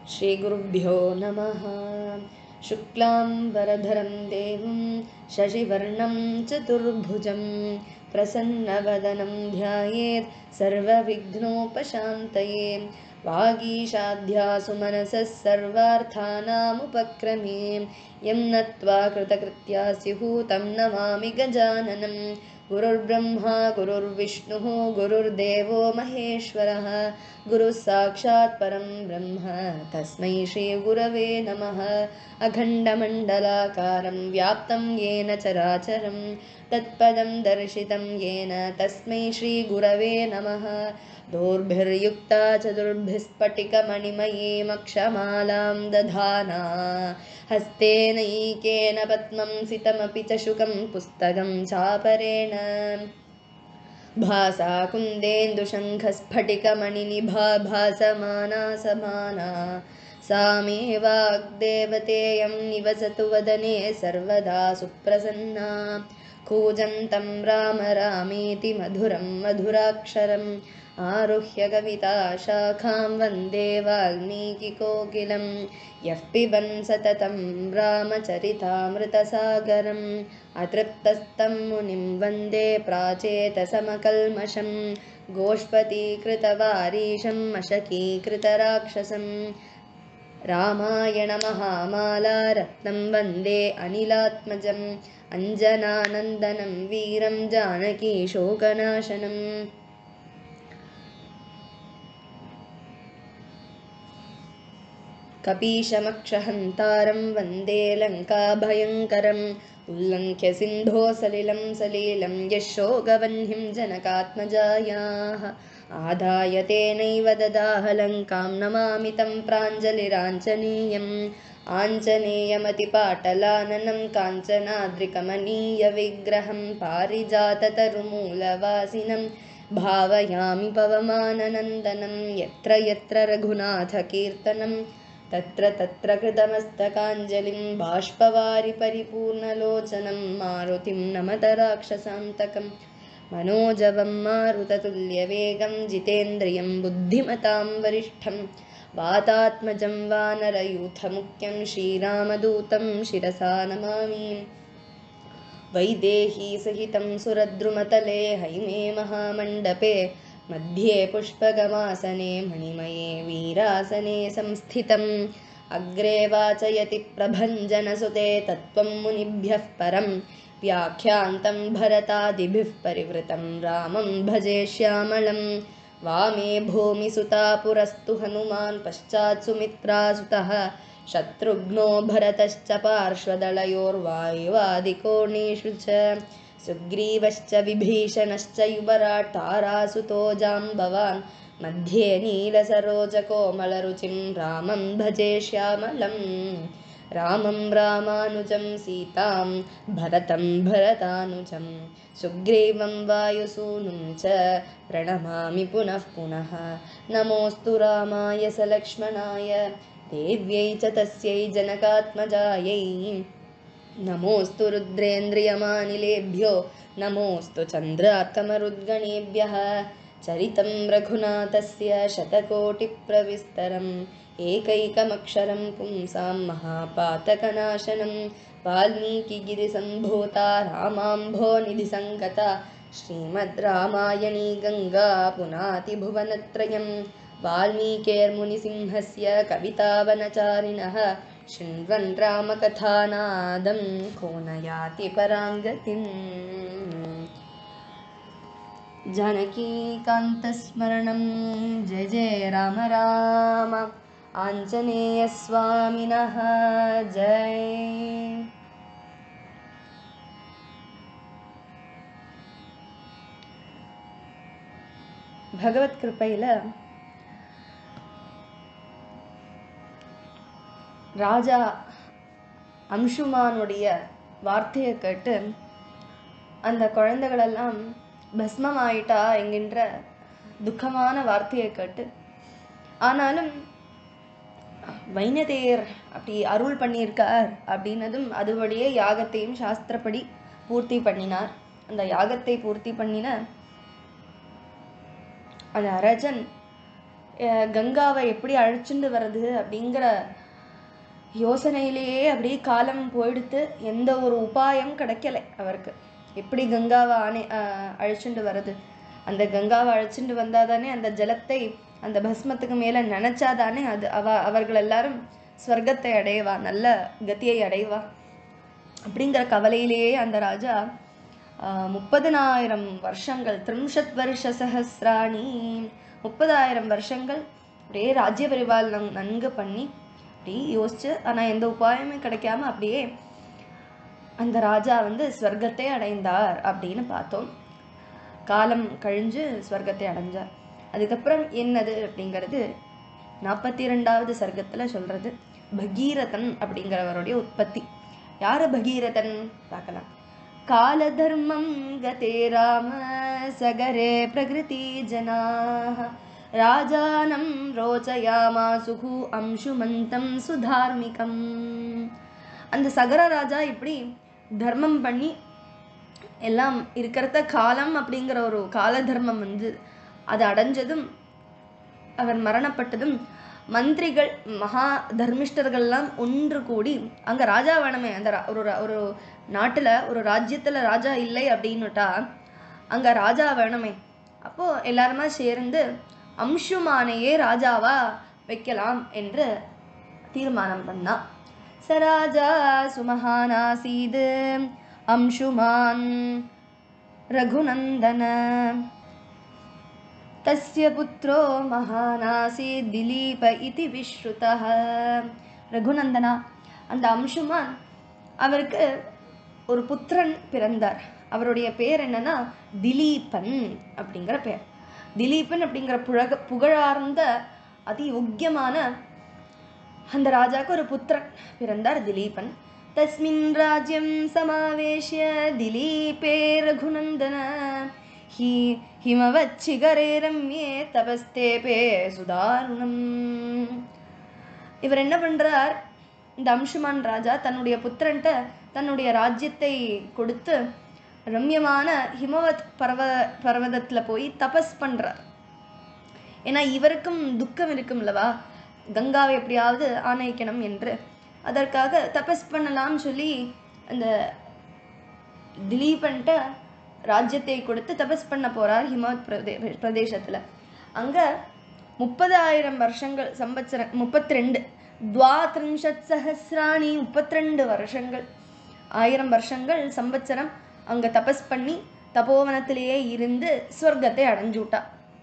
श्रीगुरुभ्यो नमः शुक्लाम्बरधरं देवं शशिवर्णं चतुर्भुजं प्रसन्नवदनं ध्यायेत् सर्वविघ्नोपशान्तये वागीशाध्यासु मनसः सर्वार्थानामुपक्रमे यं नत्वा कृतकृत्या स्युः तं नमामि गजाननं गुरुर्ब्रह्मा गुरुर्विष्णुः गुरुर्देवो महेश्वरः गुरुः साक्षात् परं ब्रह्म तस्मै श्रीगुरवे नमः अखण्डमण्डलाकारं व्याप्तं येन चराचरं तत्पदं दर्शितं येन तस्मै श्रीगुरवे नमः दोर्भिर्युक्ता चतुर्भिस्फटिकमणिमयीमक्षमालां दधाना हस्तेनैकेन पद्मं सितमपि च शुकं पुस्तकं चापरेण भासा कुन्देन्दुशङ्खस्फटिकमणिनिभा भासमाना समाना सा मे वाग्देवतेयं निवसतु वदने सर्वदा सुप्रसन्ना कूजन्तं राम रामेति मधुरं मधुराक्षरम् आरुह्य कविताशाखां वन्दे वाल्मीकिकोकिलं यः पिबन् सततं रामचरितामृतसागरम् अतृप्तस्तं मुनिं वन्दे प्राचेतसमकल्मषं गोष्पतीकृतवारीशम् अशकीकृतराक्षसं रामायणमहामाला रत्नं वन्दे अनिलात्मजम् अञ्जनानन्दनं वीरं जानकीशोकनाशनम् कपीशमक्षहन्तारं वन्दे लङ्काभयङ्करम् उल्लङ्घ्य सिन्धो सलिलं सलीलं यशोगवह्निं जनकात्मजायाः आदाय तेनैव ददाह लङ्कां नमामि तं प्राञ्जलिराञ्जनेयम् आञ्जनेयमतिपाटलाननं काञ्चनाद्रिकमनीयविग्रहं पारिजाततरुमूलवासिनं भावयामि पवमाननन्दनं यत्र यत्र रघुनाथकीर्तनं तत्र तत्र कृतमस्तकाञ्जलिं बाष्पवारि परिपूर्णलोचनं मारुतिं नमत राक्षसान्तकं मनोजवं मारुततुल्यवेगं जितेन्द्रियं बुद्धिमतां वरिष्ठं वातात्मजं वानरयूथमुख्यं श्रीरामदूतं शिरसा नमामि वैदेहीसहितं सुरद्रुमतले हैमे महामण्डपे मध्ये पुष्पगमासने मणिमये वीरासने संस्थितम् अग्रे वाचयति प्रभञ्जनसुते तत्त्वं मुनिभ्यः परं व्याख्यान्तं भरतादिभिः परिवृतं रामं भजे श्यामलं वामे भूमिसुता पुरस्तु हनुमान् पश्चात् सुमित्रासुतः शत्रुघ्नो भरतश्च पार्श्वदलयोर्वायुवादिकोणेषु च सुग्रीवश्च विभीषणश्च युवराट् तारासुतो जाम्बवान् मध्ये नीलसरोजकोमलरुचिं रामं भजे श्यामलं रामं रामानुजं सीतां भरतं भरतानुजं सुग्रीवं वायुसूनुं च प्रणमामि पुनः पुनः नमोऽस्तु रामाय सलक्ष्मणाय देव्यै च तस्यै जनकात्मजायै नमोऽस्तु रुद्रेन्द्रियमानिलेभ्यो नमोऽस्तु चन्द्रात्तमरुद्गणेभ्यः चरितं रघुनाथस्य शतकोटिप्रविस्तरम् एकैकमक्षरं पुंसां महापातकनाशनं वाल्मीकिगिरिसम्भूता रामाम्भोनिधिसङ्गता श्रीमद् रामायणी गङ्गा पुनातिभुवनत्रयं वाल्मीकेर्मुनिसिंहस्य कवितावनचारिणः शृण्वन् रामकथानादं को न याति पराङ्गतिम् जानकीकान्तस्मरणं जय जय राम राम आञ्जनेयस्वामिनः जय பகவத் கிருப்பையில் ராஜா அம்சுமானுடைய வார்த்தையை கேட்டு அந்த குழந்தைகளெல்லாம் பஸ்மம் ஆயிட்டா என்கின்ற துக்கமான வார்த்தையை கேட்டு ஆனாலும் வைனதேயர் அப்படி அருள் பண்ணியிருக்கார் அப்படின்னதும் அதுபடியே யாகத்தையும் சாஸ்திரப்படி பூர்த்தி பண்ணினார் அந்த யாகத்தை பூர்த்தி பண்ணின அந்த அரஜன் அஹ், கங்காவை எப்படி அழைச்சிட்டு வர்றது அப்படிங்கிற யோசனையிலேயே அப்படியே காலம் போயிடுத்து எந்த ஒரு உபாயம் கிடைக்கல அவருக்கு எப்படி கங்காவை அணை அஹ், அழைச்சிட்டு வர்றது அந்த கங்காவை அழைச்சிட்டு வந்தாதானே அந்த ஜலத்தை அந்த பஸ்மத்துக்கு மேலே நினைச்சாதானே அது அவ அவர்கள் எல்லாரும் ஸ்வர்க்கத்தை அடைவா நல்ல கதியை அடைவா அப்படிங்கிற கவலையிலேயே அந்த ராஜா ஆஹ், முப்பதினாயிரம் வருஷங்கள் திரிம்ஷத் வருஷ சஹசிராணி முப்பதாயிரம் வருஷங்கள் அப்படியே ராஜ்ய பரிபாலனம் நன்கு பண்ணி அப்படியே யோசிச்சு ஆனால் எந்த உபாயமே கிடைக்காம அப்படியே அந்த ராஜா வந்து ஸ்வர்க்கத்தை அடைந்தார் அப்படின்னு பார்த்தோம் காலம் கழிஞ்சு ஸ்வர்க்கத்தை அடைஞ்சார் அதுக்கப்புறம் என்னது அப்படிங்கிறது நாற்பத்தி ரெண்டாவது சர்க்கத்தில் சொல்றது பகீரதன் அப்படிங்கிறவருடைய உற்பத்தி யாரு பகீரதன் பார்க்கலாம் காலதர்மம் கதே ராம சகரே பிரகிருதி ஜனாः ராஜானம் ரோச்சயாமாசுகு அம்சுமந்தம் சுதார்மிகம் அந்த சகர ராஜா இப்படி தர்மம் பண்ணி எல்லாம் இருக்கிறத காலம் அப்படிங்கிற ஒரு கால தர்மம் வந்து அது அடைஞ்சதும் அவர் மரணப்பட்டதும் மந்திரிகள் மகா தர்மிஷ்டர்கள்லாம் ஒன்று கூடி அங்க ராஜா வேணுமே அந்த ரா- ஒரு ரா- ஒரு நாட்டுல ஒரு ராஜ்யத்துல ராஜா இல்லை அப்படின்னுட்டா அங்க ராஜா வேணுமே அப்போ எல்லாருமா சேர்ந்து அம்சுமானையே ராஜாவா வைக்கலாம் என்று தீர்மானம் பண்ணா சராஜா சுமஹானாசீது அம்சுமான் ரகுநந்தன तस्य पुत्रो महानासीत् दिलीप इति विश्रुतः ரகுநந்தனா அந்த அம்சுமான் அவருக்கு ஒரு புத்திரன் பிறந்தார் அவருடைய பேர் என்னன்னா திலீபன் அப்படிங்கிற பேர் திலீபன் அப்படிங்கிற புழக புகழார்ந்த அதி யோக்கியமான அந்த ராஜாக்கு ஒரு புத்திரன் பிறந்தார் திலீபன் தஸ்மின் ராஜ்யம் சமாவேஷ்ய திலீபே ரகுநந்தன ஹி ஹிமவச்சிகரே ரம்யே தபஸ்தேபே சுதாருணம் இவர் என்ன பண்றார் இந்த அம்சுமான் ராஜா தன்னுடைய புத்திரன்ட்ட தன்னுடைய ராஜ்யத்தை கொடுத்து ரம்யமான ஹிமவத் பர்வ பர்வதத்துல போய் தபஸ் பண்றார் ஏன்னா இவருக்கும் துக்கம் இருக்கும்லவா கங்காவை எப்படியாவது ஆணைக்கணும் என்று அதற்காக தபஸ் பண்ணலாம்னு சொல்லி அந்த திலீபன்ட்ட ராஜ்யத்தை கொடுத்து தபஸ் பண்ண போறார் ஹிமவத் பிரதே பிரதேசத்துல அங்க முப்பதாயிரம் வருஷங்கள் சம்பத்சர முப்பத்தி ரெண்டு துவாத்ரிம்ஷத் சஹசிராணி முப்பத்தி ரெண்டு வருஷங்கள் ஆயிரம் வருஷங்கள் சம்பத்சரம் அங்க தபஸ் பண்ணி தபோவனத்திலேயே இருந்து ஸ்வர்க்கத்தை அடைஞ்சு விட்டா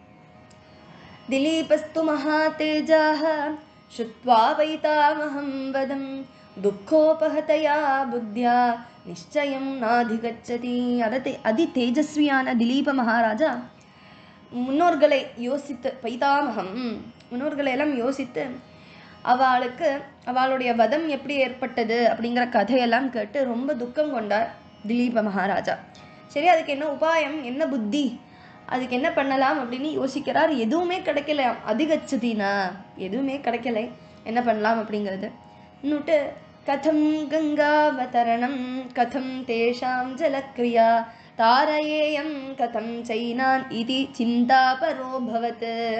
दिलीपस्तु महातेजाः श्रुत्वा वैतामहं वदं दुःखोपहतया बुद्ध्या நிச்சயம் நாதிகச்சதி அதத்தை அதி தேஜஸ்வியான திலீப மகாராஜா முன்னோர்களை யோசித்து பைதாமகம் முன்னோர்களை எல்லாம் யோசித்து அவளுக்கு அவளுடைய வதம் எப்படி ஏற்பட்டது அப்படிங்கிற கதையெல்லாம் கேட்டு ரொம்ப துக்கம் கொண்டார் திலீப மகாராஜா சரி அதுக்கு என்ன உபாயம் என்ன புத்தி அதுக்கு என்ன பண்ணலாம் அப்படின்னு யோசிக்கிறார் எதுவுமே கிடைக்கல அதிகச்சதினா எதுவுமே கிடைக்கல என்ன பண்ணலாம் அப்படிங்கிறது இன்னுட்டு கதம் கங்காவதரணம் கதம் தேஷாம் ஜலக்ரியா தாரயேயம் கதம் சைனான் இது சிந்தாபரோ பவத்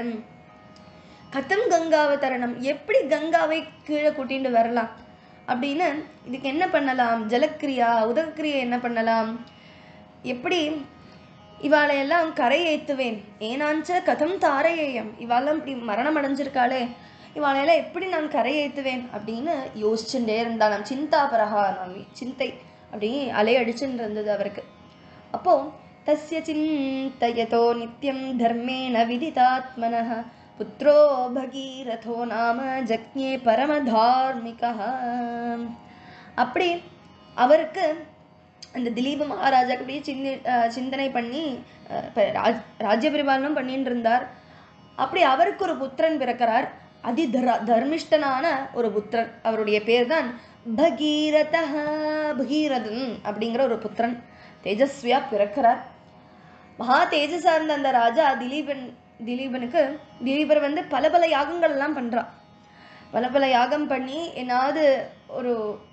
கதம் கங்காவதரணம் எப்படி கங்காவை கீழே கூட்டிட்டு வரலாம் அப்படின்னு இதுக்கு என்ன பண்ணலாம் ஜலக்கிரியா உதகக்கிரியை என்ன பண்ணலாம் எப்படி இவாளை எல்லாம் கரை ஏத்துவேன் ஏனாஞ்ச கதம் தாரையேயம் இவாளெல்லாம் இப்படி மரணம் அடைஞ்சிருக்காளே இவாளையெல்லாம் எப்படி நான் கரை ஏத்துவேன் அப்படின்னு யோசிச்சுட்டே இருந்தாலாம் சிந்தாபரகா நாமி சிந்தை அப்படி அலையடிச்சுன்னு இருந்தது அவருக்கு அப்போ தஸ்ய சிந்தயதோ நித்யம் தர்மேண விதிதாத்மனः புத்ரோ பகீரதோ நாம ஜக்ஞே பரமதார்மிகா அப்படி அவருக்கு அந்த திலீப மகாராஜாக்கு அப்படியே சிந்தி அஹ் சிந்தனை பண்ணி அஹ் இப்ப ராஜ் ராஜ்ய பரிபாலனம் பண்ணிட்டு இருந்தார் அப்படி அவருக்கு ஒரு புத்திரன் பிறக்கிறார் அதி தர தர்மிஷ்டனான ஒரு புத்திரன் அவருடைய பேர் தான் பகீரத பகீரதன் அப்படிங்கிற ஒரு புத்திரன் தேஜஸ்வியா பிறக்கிறார் மகா தேஜஸா இருந்த அந்த ராஜா திலீபன் திலீபனுக்கு திலீபர் வந்து பல பல யாகங்கள் எல்லாம் பண்றான் பல பல யாகம் பண்ணி என்னாவது ஒரு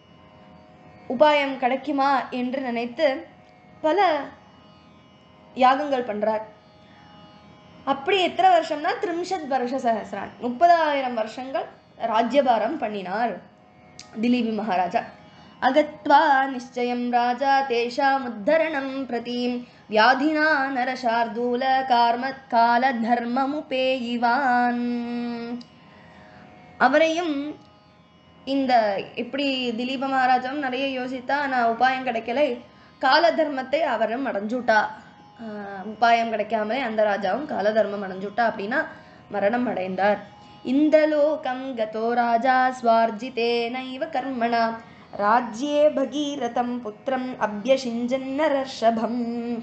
உபாயம் கிடைக்குமா என்று நினைத்து பல யாகங்கள் பண்றார் அப்படி எத்தனை வருஷம்னா திரிம்ஷத் வருஷ சஹசிரான் முப்பதாயிரம் வருஷங்கள் ராஜ்யபாரம் பண்ணினார் திலீபி மகாராஜா அகத்வா நிச்சயம் ராஜா தேஷாமுத்தரணம் பிரதி வியாதினா நரசார்தூல கார்ம கால தர்மமுபேயிவான் அவரையும் இந்த இப்படி திலீப மகாராஜாவும் நிறைய யோசித்தா நான் உபாயம் கிடைக்கலை கால தர்மத்தை அவரும் அடைஞ்சுட்டா ஆஹ் உபாயம் கிடைக்காமலே அந்த ராஜாவும் கால தர்மம் அடைஞ்சுட்டா அப்படின்னா மரணம் அடைந்தார் இந்திரலோகம் கதோ ராஜா ஸ்வார்ஜிதேனைவ கர்மணா ராஜ்யே பகீரதம் புத்திரம் அபியசிஞ்சன்னரஷபம்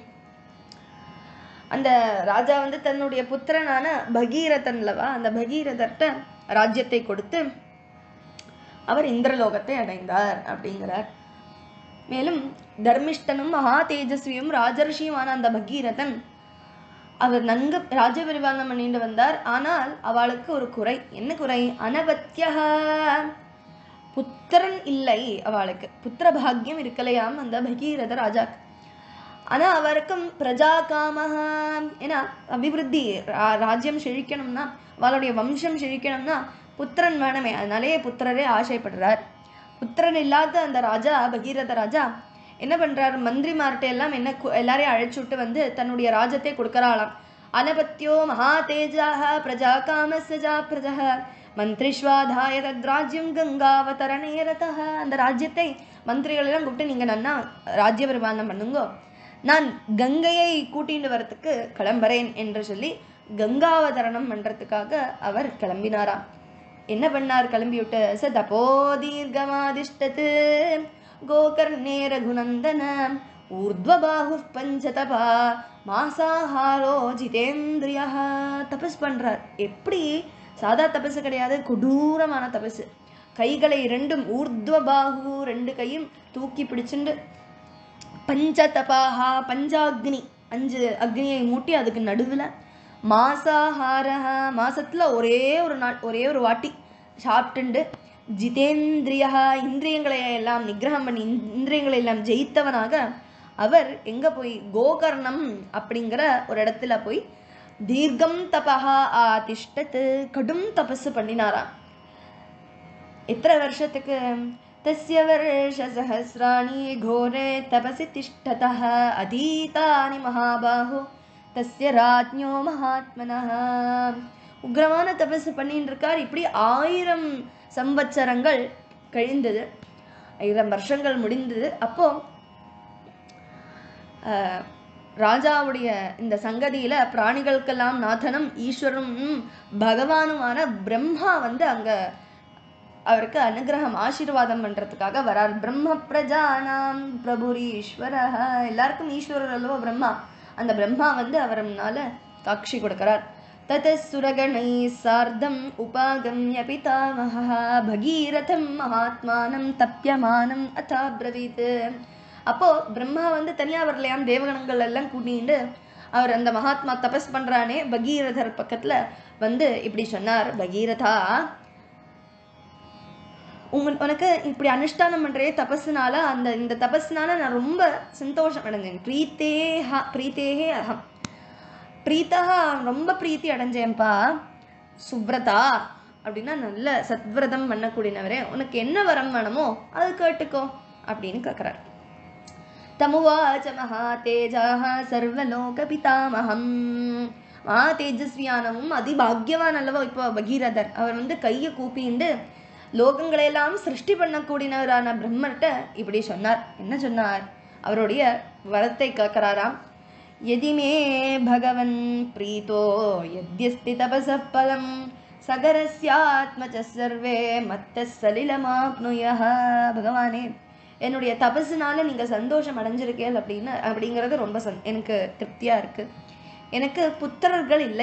அந்த ராஜா வந்து தன்னுடைய புத்திரனான பகீரதன்லவா அந்த பகீரதர்கிட்ட ராஜ்யத்தை கொடுத்து அவர் இந்திரலோகத்தை அடைந்தார் அப்படிங்கிறார் மேலும் தர்மிஷ்டனும் மகா தேஜஸ்வியும் ராஜர்ஷியுமான அந்த பகீரதன் அவர் நன்கு ராஜ்ய பரிபாலனம் பண்ணிட்டு வந்தார் ஆனால் அவளுக்கு ஒரு குறை என்ன குறை அனபத்தியா புத்திரன் இல்லை அவளுக்கு புத்திர பாக்கியம் இருக்கலையாம் அந்த பகீரத ராஜாக்கு ஆனா அவருக்கும் பிரஜா காமஹ ஏன்னா அபிவிருத்தி ரா- ராஜ்யம் செழிக்கணும்னா அவளுடைய வம்சம் செழிக்கணும்னா புத்திரன் வேணுமே அதனாலே புத்திரரே ஆசைப்படுறார் புத்திரன் இல்லாத அந்த ராஜா பகீரத ராஜா என்ன பண்றார் மந்திரிமார்ட்ட எல்லாம் என்ன கு- எல்லாரையும் அழைச்சு விட்டு வந்து தன்னுடைய ராஜ்யத்தை கொடுக்கறாளாம் அனபத்தியோ மகா தேஜாக பிரஜா காமஸ்ய பிரஜா மந்திரிஸ்வாதாய தத்ராஜ்யம் கங்காவதரணே ரதः அந்த ராஜ்யத்தை மந்திரிகள் எல்லாம் கூப்பிட்டு நீங்க நன்னா ராஜ்ய பரிபாலனம் பண்ணுங்கோ நான் கங்கையை கூட்டிட்டு வரத்துக்கு கிளம்புறேன் என்று சொல்லி கங்காவதரணம் பண்றதுக்காக அவர் கிளம்பினாராம் என்ன பண்ணார் கிளம்பி விட்டு ச தபோ தீர்க்கமாதிஷ்டத்து கோகர்ணே ரகுநந்தன ஊர்த்வபாஹு பஞ்சதபா மாசாஹாரோ ஜிதேந்திரியா தபஸ் பண்றார் எப்படி சாதா தபசு கிடையாது கொடூரமான தபசு கைகளை ரெண்டும் ஊர்த்வபாஹு ரெண்டு கையும் தூக்கி பிடிச்சுண்டு பஞ்சதபாஹா பஞ்சாக்னி அஞ்சு அக்னியை மூட்டி அதுக்கு நடுவில் மாசாஹாரஹ மாசத்துல ஒரே ஒரு நாள் ஒரே ஒரு வாட்டி சாப்பிட்டுண்டு ஜிதேந்திரியா இந்திரியங்களை எல்லாம் நிகிரகம் பண்ணி இந்- இந்திரியங்களை எல்லாம் ஜெயித்தவனாக அவர் எங்க போய் கோகர்ணம் அப்படிங்கிற ஒரு இடத்துல போய் தீர்க்கம் தபஹா ஆதிஷ்டத்து கடும் தபசு பண்ணினாராம் எத்தனை வருஷத்துக்கு தஸ்ய வருஷசஹசிராணி கோரே தபசி திஷ்டதः அதீதானி மகாபாஹு தஸ்ய ராஜ்ஞோ மகாத்மனः உக்ரமான தபசு பண்ணிட்டு இருக்கார் இப்படி ஆயிரம் சம்பத்சரங்கள் கழிந்தது ஆயிரம் வருஷங்கள் முடிந்தது அப்போ ஆஹ், ராஜாவுடைய இந்த சங்கதியில பிராணிகளுக்கெல்லாம் நாதனும் ஈஸ்வரனும் பகவானுமான பிரம்மா வந்து அங்க அவருக்கு அனுகிரகம் ஆசீர்வாதம் பண்றதுக்காக வரார் பிரம்ம பிரஜானாம் பிரபுரீஸ்வர எல்லாருக்கும் ஈஸ்வரர் அல்லவோ பிரம்மா அந்த பிரம்மா வந்து அவர் முன்னால காட்சி கொடுக்கிறார் ததசுரகணை சார்த்தம் உபாகம்ய பிதாமகः பகீரதம் மகாத்மானம் தப்பியமானம் அதாப்ரவீத் அப்போ பிரம்மா வந்து தனியா வரலையாம் தேவகணங்கள் எல்லாம் கூட்டிட்டு அவர் அந்த மகாத்மா தபஸ் பண்றானே பகீரதர் பக்கத்துல வந்து இப்படி சொன்னார் பகீரதா உங்க உனக்கு இப்படி அனுஷ்டானம் பண்றே தபஸ்னால அந்த இந்த தபஸ்னால நான் ரொம்ப சந்தோஷம் அடைஞ்சேன் பிரீத்தேஹா பிரீத்தேஹே அகம் பிரீத்தா ரொம்ப பிரீத்தி அடைஞ்சேன்ப்பா சுப்ரதா அப்படின்னா நல்ல சத்விரதம் பண்ணக்கூடியனவரே உனக்கு என்ன வரம் வேணுமோ அது கேட்டுக்கோ அப்படின்னு கேட்குறார் தமுவாச்ச மகாதேஜாக சர்வலோக பிதாமகம் மகா தேஜஸ்வியானவும் அதிபாக்யவான் அல்லவோ இப்போ பகீரதர் அவர் வந்து கையை கூப்பிண்டு லோகங்களையெல்லாம் சிருஷ்டி பண்ணக்கூடியவரான பிரம்மர்கிட்ட இப்படி சொன்னார் என்ன சொன்னார் அவருடைய வரத்தை கேட்கிறாராம் यदिमे भगवन् प्रीतो यद्यस्ति तपसः फलं சகரஸ்யாத்மச்ச சர்வே மத்த சலிலமாப்னுயः பகவானே என்னுடைய தபசுனால நீங்க சந்தோஷம் அடைஞ்சிருக்கேன் அப்படின்னு அப்படிங்கிறது ரொம்ப சந் எனக்கு திருப்தியா இருக்கு எனக்கு புத்திரர்கள் இல்லை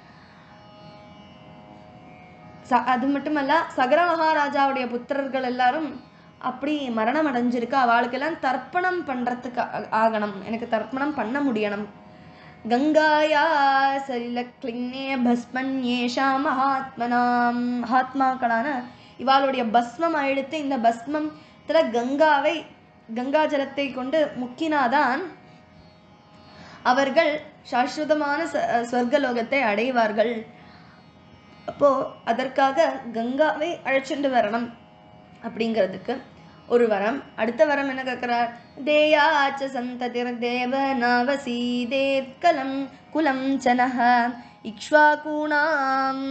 ச அது மட்டுமல்ல சகர மகாராஜாவுடைய புத்திரர்கள் எல்லாரும் அப்படி மரணம் அடைஞ்சிருக்கு அவளுக்கெல்லாம் தர்ப்பணம் பண்றதுக்கு ஆ- ஆகணும் எனக்கு தர்ப்பணம் பண்ண முடியணும் கங்காயா சலில கிளின்னே பஸ்மன்யேஷா மகாத்மனாம் மகாத்மாக்களான இவாளுடைய பஸ்மம் எடுத்து இந்த பஸ்மத்துல கங்காவை கங்கா ஜலத்தை கொண்டு முக்கினாதான் அவர்கள் சாஸ்வதமான ச ஸ்வர்கலோகத்தை அடைவார்கள் அப்போ அதற்காக கங்காவை அழைச்சிட்டு வரணும் அப்படிங்கிறதுக்கு ஒரு வரம் அடுத்த வரம் என்ன கேட்கிறார் தேயாச்ச சந்ததிர் தேவ நவசீதேத்கலம் குலம் சனஹ இக்ஷ்வாகூணாம்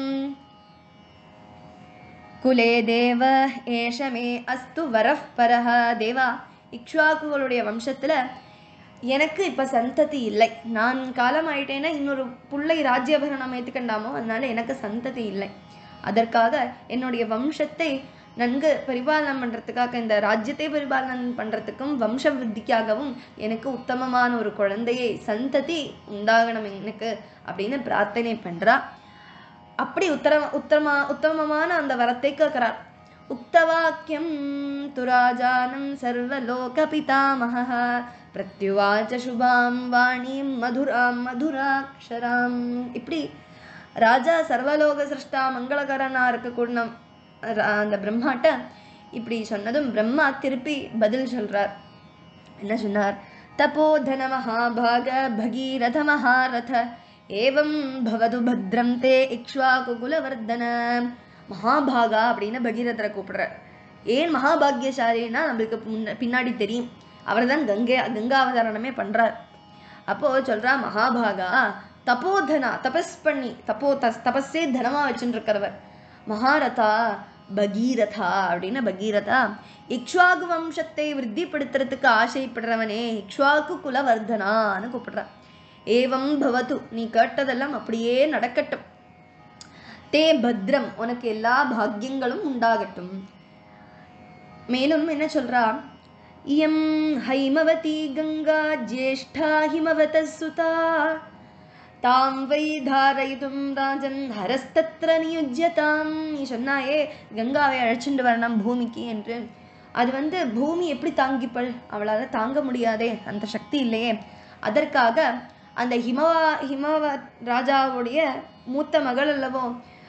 குலே தேவ ஏஷமே அஸ்து வரஃப் பரஹ தேவா இக்ஷ்வாக்குகளுடைய வம்சத்துல எனக்கு இப்ப சந்ததி இல்லை நான் காலம் ஆயிட்டேன்னா இன்னொரு புள்ளை ராஜ்யபரணம் ஏத்துக்கண்டாமோ அதனால எனக்கு சந்ததி இல்லை அதற்காக என்னுடைய வம்சத்தை நன்கு பரிபாலனம் பண்றதுக்காக இந்த ராஜ்யத்தை பரிபாலனம் பண்றதுக்கும் வம்ச விருத்திக்காகவும் எனக்கு உத்தமமான ஒரு குழந்தையை சந்ததி உண்டாகணும் எனக்கு அப்படின்னு பிரார்த்தனை பண்றா அப்படி உத்தர உத்தம உத்தமமான அந்த வரத்தை கேட்கிறார் உக்தவாக்கியம் துராஜானம் சர்வலோக பிதாமகः பிரத்யுவாச்ச சுபாம் வாணிம் மதுராம் மதுராக்ஷராம் இப்படி ராஜா சர்வலோக சிருஷ்டா மங்களகரனா இருக்கக்கூடிய அந்த பிரம்மாட்ட இப்படி சொன்னதும் பிரம்மா திருப்பி பதில் சொல்றார் என்ன சொன்னார் தபோதன மகாபாக பகீரத மகாரத ஏவம் பவது பத்ரம் தே இக்ஷ்வாகுகுலவர்தன மகாபாகா அப்படின்னு பகீரதரை கூப்பிடுறார் ஏன் மகாபாகியசாலின்னா நம்மளுக்கு முன்ன பின்னாடி தெரியும் அவர் தான் கங்கை கங்கா அவதாரணமே பண்றார் அப்போ சொல்றா மகாபாகா தபோதனா தபஸ் பண்ணி தப்போ தஸ் தபஸே தனமா வச்சுட்டு இருக்கிறவர் மகாரதா பகீரதா அப்படின்னு பகீரதா இக்ஷ்வாகு வம்சத்தை விருத்திப்படுத்துறதுக்கு ஆசைப்படுறவனே இக்ஷ்வாக்கு குலவர்தனான்னு கூப்பிடுறான் ஏவம் பவது நீ கேட்டதெல்லாம் அப்படியே நடக்கட்டும் தே பத்ரம் உனக்கு எல்லா பாக்கியங்களும் உண்டாகட்டும் மேலும் என்ன சொல்றா இயம் ஹைமவதி கங்கா ஜேஷ்டா ஹிமவத சுதா தாம் வை தாரயிதும் ராஜன் ஹரஸ்தத்ர நியுஜ்யதாம் நீ சொன்னாயே கங்காவை அழைச்சிட்டு வரணும் பூமிக்கு என்று அது வந்து பூமி எப்படி தாங்கிப்பள் அவளால தாங்க முடியாதே அந்த சக்தி இல்லையே அதற்காக அந்த ஹிமவா ஹிமவ ராஜாவுடைய மூத்த மகள் அல்லவோ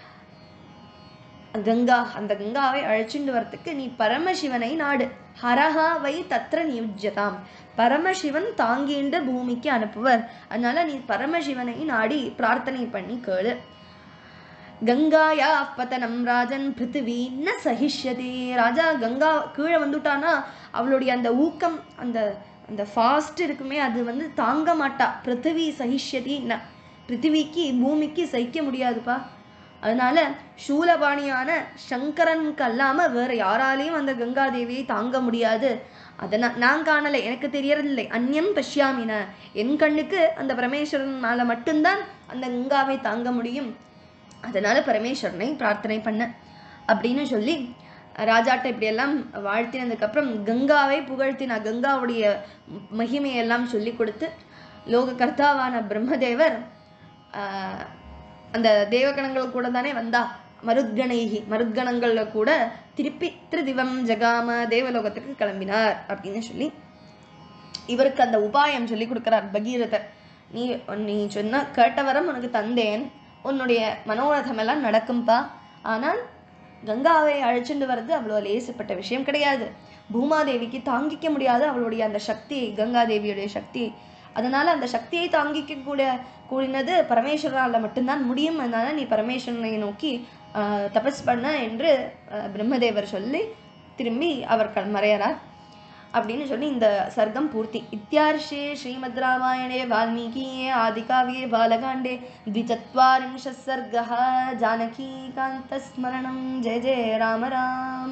கங்கா அந்த கங்காவை அழைச்சிட்டு வரத்துக்கு நீ பரமசிவனை நாடு ஹரஹா வை தத்ர நியுஜ்யதாம் பரமசிவன் தாங்கிண்டு பூமிக்கு அனுப்புவர் அதனால நீ பரமசிவனை நாடி பிரார்த்தனை பண்ணி கேளு கங்காயா பதனம் ராஜன் பிருத்திவி ந சகிஷ்யதி ராஜா கங்கா கீழே வந்துட்டானா அவளுடைய அந்த ஊக்கம் அந்த அந்த ஃபாஸ்ட் இருக்குமே அது வந்து தாங்க மாட்டா பிருத்திவி சகிஷ்யதி ந பிருத்திவிக்கு பூமிக்கு சகிக்க முடியாதுப்பா அதனால சூலபாணியான சங்கரனுக்கு அல்லாம வேற யாராலையும் அந்த கங்காதேவியை தாங்க முடியாது அதை நான் நான் காணலை எனக்கு தெரியறதில்லை அந்நியம் பஷ்யாமின என் கண்ணுக்கு அந்த பரமேஸ்வரனால மட்டும்தான் அந்த கங்காவை தாங்க முடியும் அதனால பரமேஸ்வரனை பிரார்த்தனை பண்ண அப்படின்னு சொல்லி ராஜாட்ட இப்படியெல்லாம் வாழ்த்தினதுக்கப்புறம் கங்காவை புகழ்த்தினா கங்காவுடைய மகிமையெல்லாம் சொல்லி கொடுத்து லோக கர்த்தாவான பிரம்மதேவர் ஆஹ், அந்த தேவகணங்கள் கூட தானே வந்தா மருத்கணைகி மருத்கணங்கள்ல கூட திருப்பி திருதிவம் ஜகாம தேவலோகத்துக்கு கிளம்பினார் அப்படின்னு சொல்லி இவருக்கு அந்த உபாயம் சொல்லி கொடுக்கிறார் பகீரதர் நீ நீ சொன்ன கேட்ட வரம் உனக்கு தந்தேன் உன்னுடைய மனோரதம் எல்லாம் நடக்கும்பா ஆனால் கங்காவை அழைச்சிட்டு வர்றது அவ்வளோ லேசுப்பட்ட விஷயம் கிடையாது பூமாதேவிக்கு தாங்கிக்க முடியாத அவளுடைய அந்த சக்தி கங்காதேவியுடைய சக்தி அதனால அந்த சக்தியை தாங்கிக்க கூட கூடினது பரமேஸ்வரனால மட்டும்தான் முடியும் அதனால நீ பரமேஸ்வரனை நோக்கி ஆஹ், தபஸ் பண்ண என்று ஆஹ், பிரம்மதேவர் சொல்லி திரும்பி அவர் க- மறையறார் அப்படின்னு சொல்லி இந்த சர்க்கம் பூர்த்தி இத்தியார்ஷே ஸ்ரீமத் ராமாயணே வால்மீகியே ஆதிகாவியே பாலகாண்டே द्विचत्वारिंशः सर्गः जानकीकान्तस्मरणं जय जय राम राम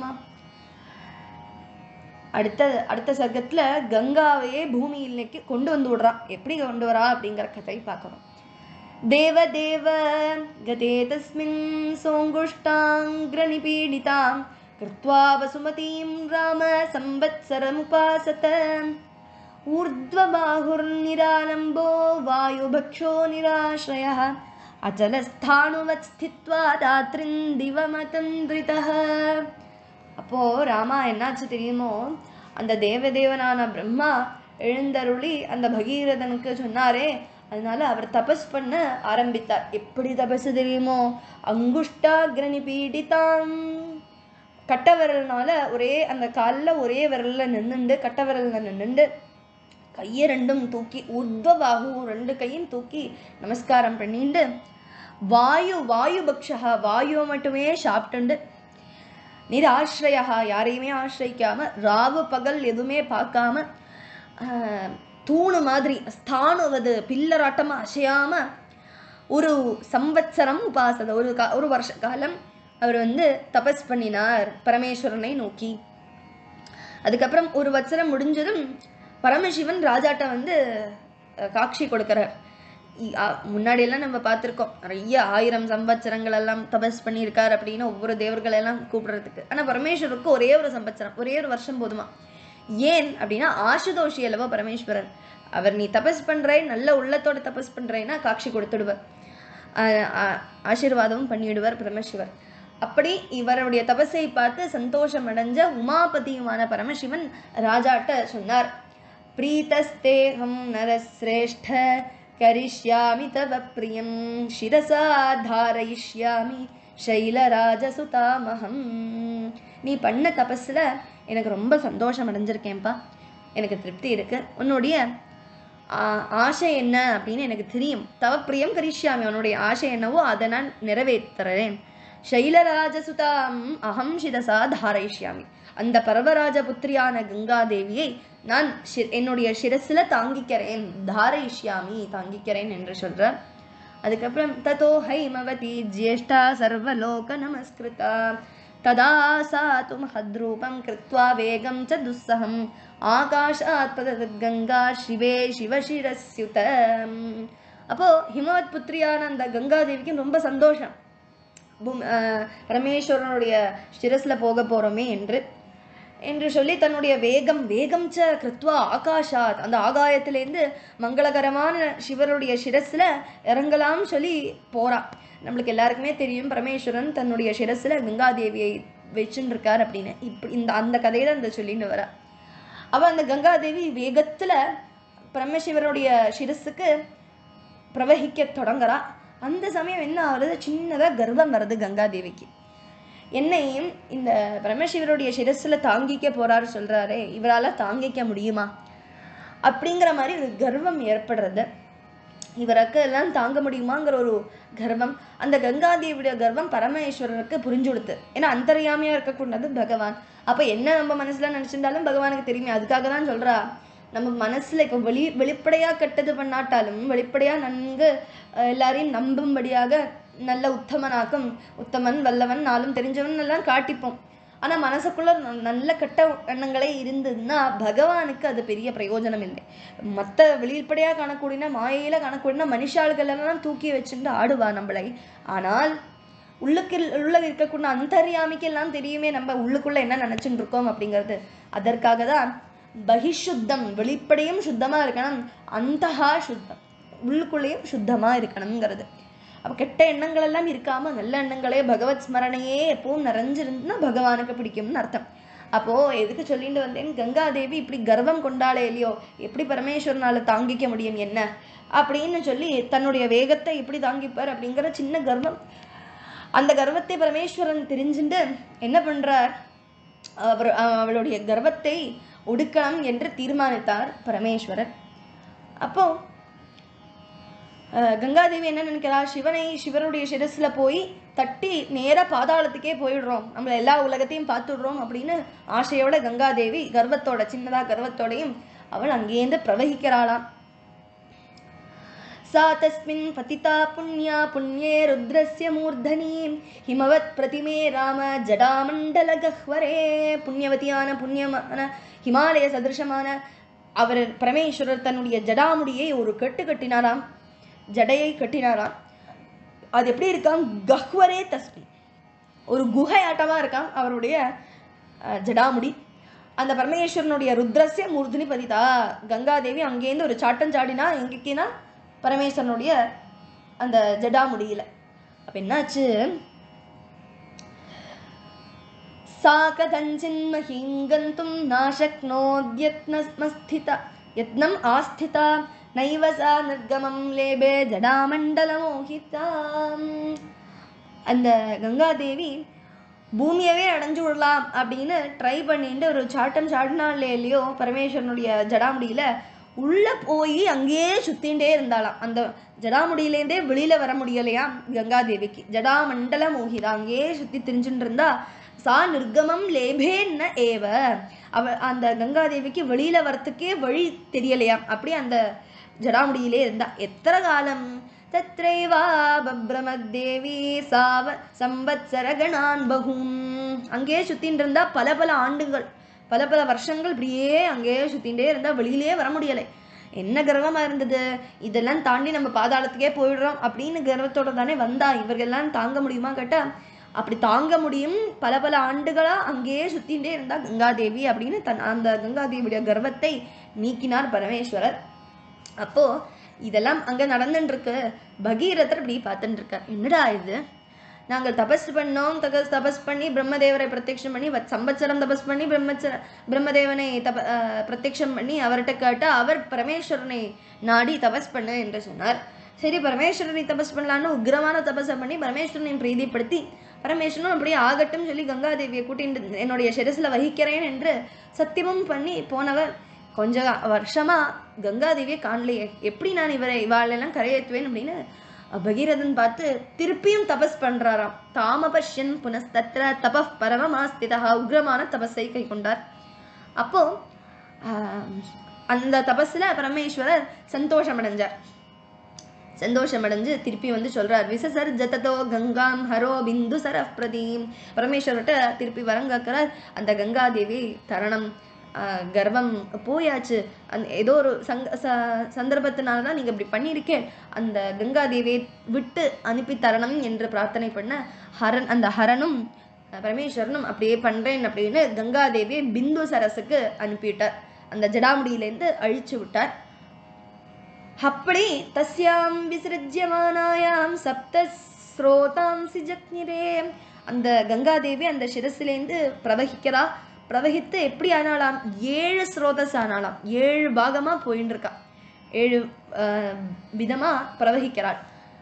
அடுத்த அடுத்த சர்க்கத்துல கங்காவையே பூமியிலேக்கு கொண்டு வந்து விடுறான் எப்படி கொண்டு வரா அப்படிங்கிற கதை பார்க்கணும் தேவ தேவ கதே தஸ்மின் சோங்குஷ்டாங்கிரநிபீடிதாம் கிருத்வா வசுமதீம் ராம சம்பத்சரமுபாசத ऊर्ध्वबाहुर्निरालम्बो वायुभक्षो निराश्रयः अचलस्थाणुवत् स्थित्वा रात्रिन्दिवमतन्द्रितः அப்போ ராமா என்னாச்சு தெரியுமோ அந்த தேவதேவனான பிரம்மா எழுந்தருளி அந்த பகீரதனுக்கு சொன்னாரே அதனால அவர் தபஸ் பண்ண ஆரம்பித்தார் எப்படி தபஸ் தெரியுமோ அங்குஷ்டாகிரணி பீடிதாம் கட்ட விரல்னால ஒரே அந்த காலில் ஒரே விரல்ல நின்னுண்டு கட்ட விரல்ல நின்னுண்டு கையை ரெண்டும் தூக்கி உத்வபாகு ரெண்டு கையும் தூக்கி நமஸ்காரம் பண்ணிட்டு வாயு வாயு பக்ஷா வாயுவை மட்டுமே சாப்பிட்டுண்டு நிராශ්‍රயா யாரையுமே ஆශ්‍රயிக்காம ராவு பகல் எதுவுமே பார்க்காம ஆஹ், தூணு மாதிரி ஸ்தானுவது பில்லராட்டமா அசையாம ஒரு சம்வத்சரம் உபாசத ஒரு கா ஒரு வருஷ காலம் அவர் வந்து தபஸ் பண்ணினார் பரமேஸ்வரனை நோக்கி அதுக்கப்புறம் ஒரு வத்சரம் முடிஞ்சதும் பரமசிவன் ராஜாட்ட வந்து அஹ், காட்சி கொடுக்கிறார் இ- ஆ- முன்னாடியெல்லாம் நம்ம பார்த்துருக்கோம் நிறைய ஆயிரம் சம்பத்சரங்கள் எல்லாம் தபஸ் பண்ணியிருக்கார் அப்படின்னு ஒவ்வொரு தேவர்கள் எல்லாம் கூப்பிடுறதுக்கு ஆனால் பரமேஸ்வருக்கு ஒரே ஒரு சம்பத்சரம் ஒரே ஒரு வருஷம் போதுமா ஏன் அப்படின்னா ஆசுதோஷி அல்லவா பரமேஸ்வரன் அவர் நீ தபஸ் பண்றே நல்ல உள்ளத்தோட தபஸ் பண்றேன்னா காட்சி கொடுத்துடுவர் ஆ- ஆ- ஆசீர்வாதமும் பண்ணிவிடுவார் பரமசிவர் அப்படி இவருடைய தபஸை பார்த்து சந்தோஷம் அடைஞ்ச உமாபதியுமான பரமசிவன் ராஜாட்ட சொன்னார் பிரீதஸ்தேகம் நரஸ்ரேஷ்ட கரிஷ்யாமி தவ பிரியம் சிரசா தாரயிஷ்யாமி சைலராஜசுதாமகம் நீ பண்ண தபஸ்ல எனக்கு ரொம்ப சந்தோஷம் அடைஞ்சிருக்கேன்ப்பா எனக்கு திருப்தி இருக்கு உன்னுடைய ஆ- ஆசை என்ன அப்படின்னு எனக்கு தெரியும் தவ பிரியம் கரிஷ்யாமி அவனுடைய ஆசை என்னவோ அதை நான் நிறைவேற்றுறேன் சைலராஜசுதாம் அகம் சிரசா தாரயிஷ்யாமி அந்த பரவராஜ புத்திரியான கங்காதேவியை நான் ஷி- என்னுடைய சிரஸ்ல தாங்கிக்கிறேன் தாரயிஷ்யாமி தாங்கிக்கிறேன் என்று சொல்றார் அதுக்கப்புறம் ததோ ஹைமவதி ஜேஷ்டா சர்வலோக நமஸ்கிருதா ததா சா து மஹத்ரூபம் கிருத்வா வேகம் ச துஸ்ஸகம் ஆகாஷாத் பததத் கங்கா சிவே சிவசிரஸ்யுத அப்போ ஹிமவத் புத்திரியான அந்த கங்காதேவிக்கு ரொம்ப சந்தோஷம் பூம் அஹ் பரமேஸ்வரனுடைய சிரஸ்ல போக போறோமே என்று என்று சொல்லி தன்னுடைய வேகம் வேகம் ச கிருத்வா ஆகாஷாத் அந்த ஆகாயத்திலேருந்து மங்களகரமான சிவருடைய சிரஸ்ல இறங்கலாம் சொல்லி போறா நம்மளுக்கு எல்லாருக்குமே தெரியும் பரமேஸ்வரன் தன்னுடைய சிரஸ்ல கங்காதேவியை வச்சுன்னு இருக்கார் அப்படின்னு இப்படி இந்த அந்த கதையை தான் இந்த சொல்லிட்டு வரா அவ அந்த கங்காதேவி வேகத்துல பரமசிவருடைய சிரஸுக்கு பிரவகிக்க தொடங்குறா அந்த சமயம் என்ன ஆகுது சின்னதா கர்வம் வருது கங்காதேவிக்கு என்னையும் இந்த பரமசிவருடைய சிரஸ்ல தாங்கிக்க போறாரு சொல்றாரே இவரால தாங்கிக்க முடியுமா அப்படிங்கிற மாதிரி ஒரு கர்வம் ஏற்படுறது இவருக்கு எல்லாம் தாங்க முடியுமாங்கிற ஒரு கர்வம் அந்த கங்காதேவியுடைய கர்வம் பரமேஸ்வரருக்கு புரிஞ்சு கொடுத்து ஏன்னா அந்தர்யாமியா இருக்கக்கூடாது பகவான் அப்ப என்ன நம்ம மனசுல நினைச்சிருந்தாலும் பகவானுக்கு தெரியுமே அதுக்காக தான் சொல்றா நம்ம மனசுல இப்போ வெளி வெளிப்படையா கெட்டது பண்ணாட்டாலும் வெளிப்படையா நன்கு அஹ், எல்லாரையும் நம்பும்படியாக நல்ல உத்தமனாக்கும் உத்தமன் வல்லவன் நாளும் தெரிஞ்சவன் எல்லாம் காட்டிப்போம் ஆனா மனசுக்குள்ள ந- நல்ல கெட்ட எண்ணங்களே இருந்ததுன்னா பகவானுக்கு அது பெரிய பிரயோஜனம் இல்லை மற்ற வெளிப்படையா காணக்கூடிய மாயையில காணக்கூடிய மனுஷாள்கள் எல்லாம் தூக்கி வச்சுட்டு ஆடுவா நம்மளை ஆனால் உள்ளுக்கு உள்ள இருக்கக்கூடிய அந்தர்யாமிக்கு எல்லாம் தெரியுமே நம்ம உள்ளுக்குள்ள என்ன நினைச்சுட்டு இருக்கோம் அப்படிங்கிறது அதற்காக தான் பகிஷுத்தம் வெளிப்படையும் சுத்தமா இருக்கணும் அந்தஹா சுத்தம் உள்ளுக்குள்ளேயும் சுத்தமா இருக்கணுங்கிறது அப்ப கெட்ட எண்ணங்கள் எல்லாம் இருக்காம நல்ல எண்ணங்களே பகவத் ஸ்மரணையே எப்பவும் நிறைஞ்சிருந்துன்னா பகவானுக்கு பிடிக்கும்னு அர்த்தம் அப்போ எதுக்கு சொல்லிட்டு வந்தேன் கங்காதேவி இப்படி கர்வம் கொண்டாளே இல்லையோ எப்படி பரமேஸ்வரனால தாங்கிக்க முடியும் என்ன அப்படின்னு சொல்லி தன்னுடைய வேகத்தை எப்படி தாங்கிப்பார் அப்படிங்கிற சின்ன கர்வம் அந்த கர்வத்தை பரமேஸ்வரன் தெரிஞ்சுட்டு என்ன பண்றார் அவர் அவளுடைய கர்வத்தை ஒடுக்கலாம் என்று தீர்மானித்தார் பரமேஸ்வரர் அப்போ அஹ், கங்காதேவி என்ன நினைக்கிறா சிவனை சிவனுடைய சிரஸ்ல போய் தட்டி நேரா பாதாளத்துக்கே போயிடுறோம் நம்மள எல்லா உலகத்தையும் பார்த்துடுறோம் அப்படின்னு ஆசையோட கங்காதேவி கர்வத்தோட சின்னதா கர்வத்தோடையும் அவள் அங்கேருந்து பிரவகிக்கிறாளாம் सा तस्मिन् पतिता पुण्या पुण्ये रुद्रस्य मूर्धनि हिमवत् प्रतिमे ராம ஜடாமண்டலகஹ்வரே புண்ணியவதியான புண்ணியமான ஹிமாலய சதிருஷமான அவர் பரமேஸ்வரர் தன்னுடைய ஜடாமுடியை ஒரு கட்டு கட்டினாராம் ஜடையை கட்டினாராம் அது எப்படி இருக்காம் கஹ்வரே தஸ்மின் ஒரு குகை ஆட்டமா இருக்காம் அவருடைய அஹ், ஜடாமுடி அந்த பரமேஸ்வரனுடைய ருத்ரஸ்ய மூர்த்தினி பதிதா கங்காதேவி அங்கேருந்து ஒரு சாட்டம் சாடினா எங்கேனா பரமேஸ்வரனுடைய அந்த ஜடாமுடியில அப்ப என்னாச்சு सा कथञ्चिन्महीं गन्तुं नाशक्नोद्यत्नमस्थिता यत्नम् आस्थिता नैव सा निर्गमं लेबे ஜடாமண்டலமோகிதாம் அந்த கங்காதேவி பூமியவே அடைஞ்சு விடலாம் அப்படின்னு ட்ரை பண்ணிட்டு ஒரு சாட்டம் சாடினாலே இல்லையோ பரமேஸ்வரனுடைய ஜடாமுடியில உள்ள போய் அங்கேயே சுத்திண்டே இருந்தாளாம் அந்த ஜடாமுடியிலேருந்தே வெளியில வர முடியலையா கங்காதேவிக்கு ஜடாமண்டல மோகிதா அங்கேயே சுத்தி திரிஞ்சுட்டு இருந்தா சா நிர்கமம் லேபேன்ன ஏவ அவ அந்த கங்காதேவிக்கு வெளியில வரத்துக்கே வழி தெரியலையாம் அப்படி அந்த ஜடாமுடியிலே இருந்தா எத்தனை காலம் தத்ரைவா பப்ரமத்தேவி சாவ சம்பத்சரகணான் பகும் அங்கேயே சுத்தின்னு இருந்தா பல பல ஆண்டுகள் பல பல வருஷங்கள் இப்படியே அங்கேயே சுத்திண்டே இருந்தா வெளியிலே வர முடியலை என்ன கர்வமா இருந்தது இதெல்லாம் தாண்டி நம்ம பாதாளத்துக்கே போயிடுறோம் அப்படின்னு கர்வத்தோட தானே வந்தா இவர்கள்லாம் தாங்க முடியுமா கேட்டா அப்படி தாங்க முடியும் பல பல ஆண்டுகளா அங்கேயே சுத்திண்டே இருந்தா கங்காதேவி அப்படின்னு தன் அந்த கங்காதேவியுடைய கர்வத்தை நீக்கினார் பரமேஸ்வரர் அப்போ இதெல்லாம் அங்க நடந்துட்டு இருக்கு பகீரதர் இப்படி பார்த்துட்டு இருக்கார் என்னடா இது நாங்கள் தபஸ் பண்ணோம் தகஸ் தபஸ் பண்ணி பிரம்மதேவரை பிரத்யக்ஷம் பண்ணி வத் சம்பத்சரம் தபஸ் பண்ணி பிரம்மச்சர பிரம்மதேவனை தப அஹ், பிரத்யக்ஷம் பண்ணி அவர்கிட்ட கேட்டா அவர் பரமேஸ்வரனை நாடி தபஸ் பண்ணு என்று சொன்னார் சரி பரமேஸ்வரனை தபஸ் பண்ணலான்னு உக்ரமான தபஸை பண்ணி பரமேஸ்வரனை பிரீதிப்படுத்தி பரமேஸ்வரனும் அப்படியே ஆகட்டும் சொல்லி கங்காதேவியை கூட்டிட்டு என்னுடைய சிரசில் வகிக்கிறேன் என்று சத்தியமும் பண்ணி போனவர் கொஞ்ச வருஷமா கங்காதேவியை காணலையே எப்படி நான் இவரை இவாளெல்லாம் கரையேற்றுவேன் அப்படின்னு பகீரதன் பார்த்து திருப்பியும் தபஸ் பண்றாராம் தாமபஷ்யன் புனஸ்தத்ர தப பரமமாஸ்திதா உக்ரமான தபஸை கை கொண்டார் அப்போ ஆஹ், அந்த தபஸ்ல பரமேஸ்வரர் சந்தோஷம் அடைஞ்சார் சந்தோஷம் அடைஞ்சு திருப்பி வந்து சொல்றார் விசசர் ஜததோ கங்காம் ஹரோ பிந்து சரப் பிரதீம் பரமேஸ்வரர்கிட்ட திருப்பி வரங்காக்கிறார் அந்த கங்காதேவி தரணம் ஆஹ், கர்வம் போயாச்சு அந்த ஏதோ ஒரு சங்க ச- சந்தர்ப்பத்தினால தான் நீங்க இப்படி பண்ணியிருக்கேன் அந்த கங்காதேவியை விட்டு அனுப்பி தரணும் என்று பிரார்த்தனை பண்ண ஹரன் அந்த ஹரனும் அஹ், பரமேஸ்வரனும் அப்படியே பண்றேன் அப்படின்னு கங்காதேவியை பிந்து சரஸுக்கு அனுப்பிவிட்டார் அந்த ஜடாமுடியிலேருந்து அழிச்சு விட்டார் அப்படி தஸ்யாம் விசிருஜ்யமானாயாம் சப்த ஸ்ரோதாம்சி ஜக்னிரே அந்த கங்காதேவி அந்த சிரசிலேந்து பிரவகிக்கிறா பிரவகித்து எப்படி ஆனாலாம் ஏழு ஸ்ரோதஸ் ஆனாலாம் ஏழு பாகமா போயின்னு இருக்கா ஏழு ஆஹ், விதமா பிரவகிக்கிறாள்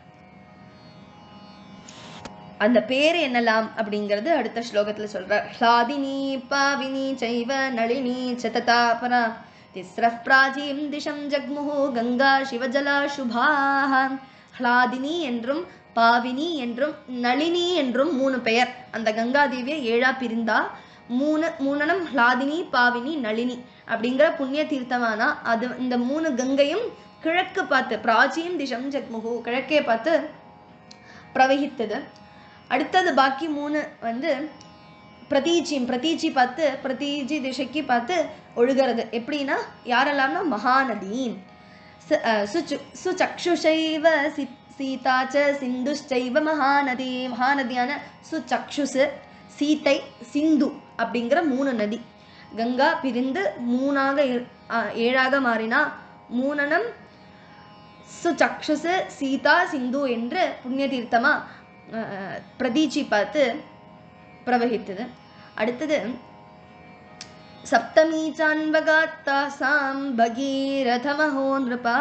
அந்த பேர் என்னலாம் அப்படிங்கிறது அடுத்த ஸ்லோகத்துல சொல்றார் ஹ்லாதினி பாவினி சைவ நளினி சததா பரா திஸ்ரஃப் பிராச்சீம் திசம் ஜக்முஹு கங்கா சிவஜலா சுபாஹ ஹ்லாதினி என்றும் பாவினி என்றும் நளினி என்றும் மூணு பெயர் அந்த கங்காதேவியை ஏழா பிரிந்தா மூணு மூணனம் ஹ்லாதினி பாவினி நளினி அப்படிங்கிற புண்ணிய தீர்த்தமானா அது இந்த மூணு கங்கையும் கிழக்கு பார்த்து பிராச்சீம் திசம் ஜக்முஹு கிழக்கே பார்த்து பிரவகித்தது அடுத்தது பாக்கி மூணு வந்து பிரதீச்சியும் பிரதீச்சி பார்த்து பிரதீச்சி திசைக்கு பார்த்து ஒழுகிறது எப்படின்னா யாரெல்லாம்னா மகாநதி சு- அஹ் சுச்சு சுச்சக்ஷுஷைவ சி சீதா ச சிந்துஷ்சைவ மகாநதி மகாநதியான சுச்சக்ஷுசு சீதை சிந்து அப்படிங்கிற மூணு நதி கங்கா பிரிந்து மூணாக இரு- அஹ் ஏழாக மாறினா மூணனம் சுச்சக்ஷுசு சீதா சிந்து என்று புண்ணிய தீர்த்தமா அஹ், பிரதீச்சி பார்த்து பிரவகித்தது அடுத்தது சப்தமீ சான்வகாத்தாசாம் பகீரதமஹோ நிருபா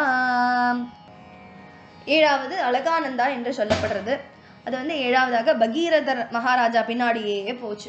ஏழாவது அழகானந்தா என்று சொல்லப்படுறது அது வந்து ஏழாவதாக பகீரதர் மகாராஜா பின்னாடியே போச்சு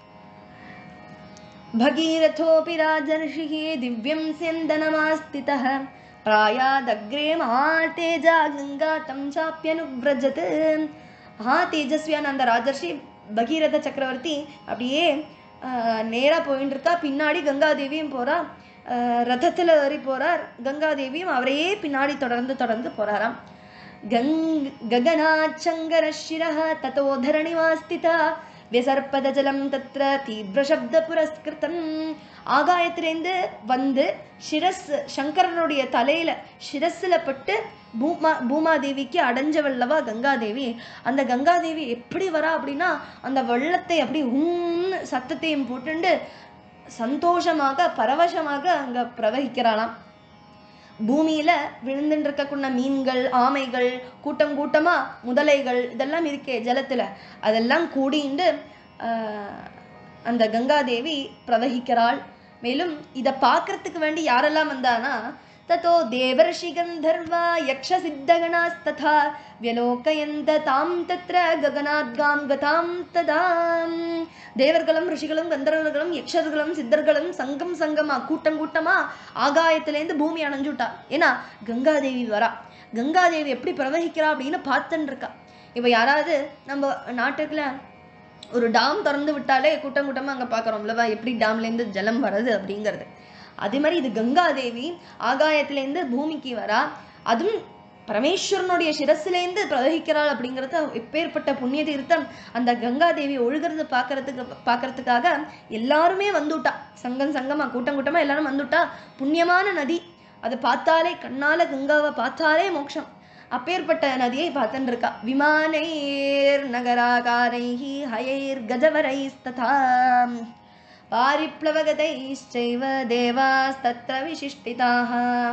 भगीरथोऽपि राजर्षिः दिव्यं स्यन्दनमास्थितः प्रायादग्रे महातेजा गङ्गा तं चाप्यनुव्रजत् மகா தேஜஸ்வியான அந்த ராஜர்ஷி பகீரத சக்கரவர்த்தி அப்படியே நேராக போயின்னு இருக்கா பின்னாடி கங்காதேவியும் போறா ஆஹ் ரதத்துல ஏறி போறார் கங்காதேவியும் அவரையே பின்னாடி தொடர்ந்து தொடர்ந்து போறாராம் கங் गगनाच्छङ्गरशिरः ततो धरणिवास्थिता வியசர்ப்பத ஜலம் தத்ர தீவிர சப்த புரஸ்கிருதம் ஆகாயத்திலேருந்து வந்து சிரஸ் சங்கரனுடைய தலையில சிரஸ்ல பட்டு பூமா பூமாதேவிக்கு அடைஞ்சவல்லவா கங்காதேவி அந்த கங்காதேவி எப்படி வரா அப்படின்னா அந்த வெள்ளத்தை அப்படி ஹூன்னு சத்தத்தையும் போட்டுண்டு சந்தோஷமாக பரவசமாக அங்க பிரவகிக்கிறாளாம் பூமியில விழுந்துட்டு இருக்கக்கூடிய மீன்கள் ஆமைகள் கூட்டம் கூட்டமா முதலைகள் இதெல்லாம் இருக்கே ஜலத்துல அதெல்லாம் கூடிண்டு ஆஹ், அந்த கங்காதேவி பிரவகிக்கிறாள் மேலும் இதை பார்க்கறதுக்கு வேண்டி யாரெல்லாம் வந்தானா ततो देवर्षि गन्धर्वा यक्षसिद्धगणास्तथा व्यलोकयन्त तां तत्र गगनाद्गां गतां तदा தேவர்களும் ரிஷிகளும் கந்தர்வர்களும் யக்ஷர்களும் சித்தர்களும் சங்கம் சங்கமா கூட்டம் கூட்டமா ஆகாயத்திலேருந்து பூமி அணைஞ்சுட்டா ஏன்னா கங்காதேவி வரா கங்காதேவி எப்படி பிரவகிக்கிறா அப்படின்னு பார்த்துன்னு இருக்கா இப்போ யாராவது நம்ம நாட்டுக்குள்ள ஒரு டாம் திறந்து விட்டாலே கூட்டம் கூட்டமாக அங்கே பார்க்குறோம்லவா எப்படி டேம்லேருந்து ஜலம் வருது அப்படிங்கிறது அதே மாதிரி இது கங்காதேவி ஆகாயத்திலேருந்து பூமிக்கு வரா அதுவும் பரமேஸ்வரனுடைய சிரஸ்லேருந்து பிரவகிக்கிறாள் அப்படிங்கிறது எப்பேற்பட்ட புண்ணிய தீர்த்தம் அந்த கங்காதேவி ஒழுகிறது பார்க்கறதுக்கு பார்க்கறதுக்காக எல்லாருமே வந்துட்டா சங்கம் சங்கமா கூட்டம் கூட்டமா எல்லாரும் வந்துட்டா புண்ணியமான நதி அதை பார்த்தாலே கண்ணால கங்காவை பார்த்தாலே மோட்சம் அப்பேற்பட்ட நதியை பார்த்துட்டு இருக்கா விமானைர் நகராகாரைஹி ஹயைர் கஜவரைஸ்ததா பாரிப்ளவகதைश्चैव தேவாஸ்தத்ர விசிஷ்டிதாக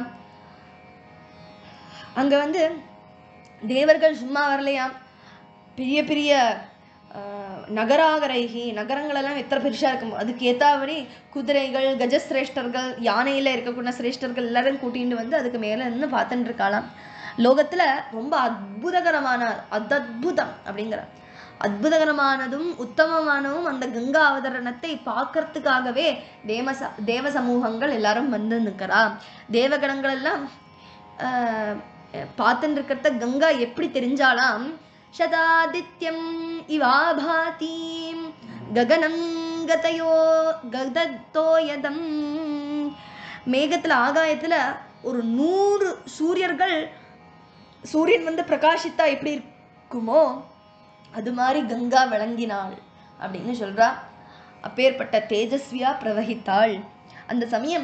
அங்க வந்து தேவர்கள் சும்மா வரலையாம் பெரிய பெரிய ஆஹ், நகராகரைகி நகரங்களெல்லாம் எத்தனை பெருசா இருக்கும் அதுக்கு ஏத்தாபடி குதிரைகள் கஜசிரேஷ்டர்கள் யானையில இருக்கக்கூடிய சிரேஷ்டர்கள் எல்லாரும் கூட்டிட்டு வந்து அதுக்கு மேல நின்று பார்த்துட்டு இருக்காளாம் லோகத்துல ரொம்ப அற்புதகரமான அத்தத்புதம் அப்படிங்கிற அற்புதகரமானதும் உத்தமமானதும் அந்த கங்கா அவதரணத்தை பார்க்கறதுக்காகவே தேவச தேவ சமூகங்கள் எல்லாரும் வந்து நிற்கிறா தேவகணங்கள் எல்லாம் ஆஹ், பார்த்துட்டு இருக்கிறத கங்கா எப்படி தெரிஞ்சாலாம் சதாதித்யம் இவாபாதீம் ககனம் கதையோ கதத்தோயதம் மேகத்துல ஆகாயத்துல ஒரு நூறு சூரியர்கள் சூரியன் வந்து பிரகாசித்தா எப்படி இருக்குமோ அது மாதிரி கங்கா விளங்கினாள் அப்படின்னு சொல்றா அப்பேற்பட்ட தேஜஸ்வியா பிரவகித்தாள் அந்த சமயம்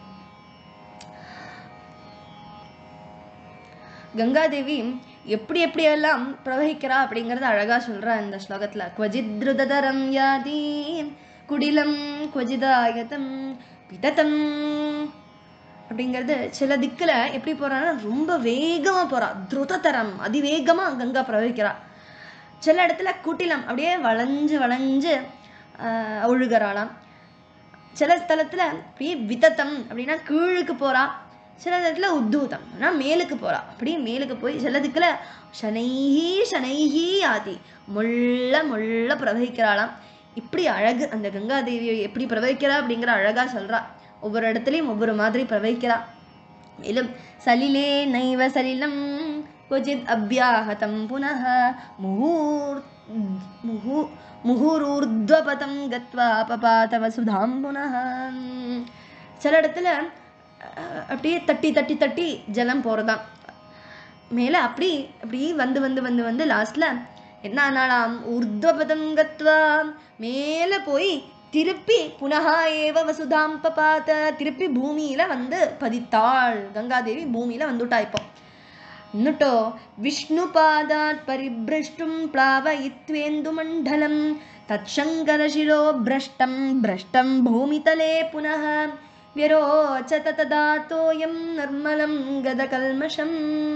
கங்காதேவி எப்படி எப்படியெல்லாம் பிரவகிக்கிறா அப்படிங்கறத அழகா சொல்றா இந்த ஸ்லோகத்துல குவஜித்ருதரம் யாதி குடிலம் குவஜிதாயதம் பிததம் அப்படிங்கிறது சில திக்குல எப்படி போறான்னா ரொம்ப வேகமா போறா துருததரம் அதிவேகமா கங்கா பிரவகிக்கிறா சில இடத்துல குட்டிலம் அப்படியே வளைஞ்சு வளைஞ்சு ஆஹ், ஒழுகுறாளாம் சில ஸ்தலத்துல அப்படியே விதத்தம் அப்படின்னா கீழுக்கு போறா சில இடத்துல உத்தூதம் ஆனா மேலுக்கு போறா அப்படியே மேலுக்கு போய் சில திக்குல சனைஹி சனைஹி ஆதி முள்ள முள்ள பிரவகிக்கிறாளாம் இப்படி அழகு அந்த கங்காதேவியை எப்படி பிரவகிக்கிறா அப்படிங்கிற அழகா சொல்றா ஒவ்வொரு இடத்துலயும் ஒவ்வொரு மாதிரி பிரவகிக்கிறா மேலும் சலிலே நைவ சலிலம் क्वचित् अभ्याहतं पुनः मुहूर् मुहु मुहुरूर्ध्वपथं गत्वा पपात वसुधां पुनः சில இடத்துல அஹ், அப்படியே தட்டி தட்டி தட்டி ஜலம் போறதாம் மேல அப்படி அப்படி வந்து வந்து வந்து வந்து லாஸ்ட்ல என்ன ஆனாலாம் ஊர்த்வபதம் கத்வா மேல போய் திருப்பி புனகா ஏவ வசுதாம் பபாத திருப்பி பூமியில வந்து பதித்தாள் கங்காதேவி பூமியில வந்துட்டா இப்போ नुटो विष्णुपादात् परिभ्रष्टुं प्लावयित्वेन्दुमण्डलं तत्शङ्करशिरो भ्रष्टं भ्रष्टं भूमितले पुनः व्यरोचत तदातोऽयं निर्मलं गदकल्मषम्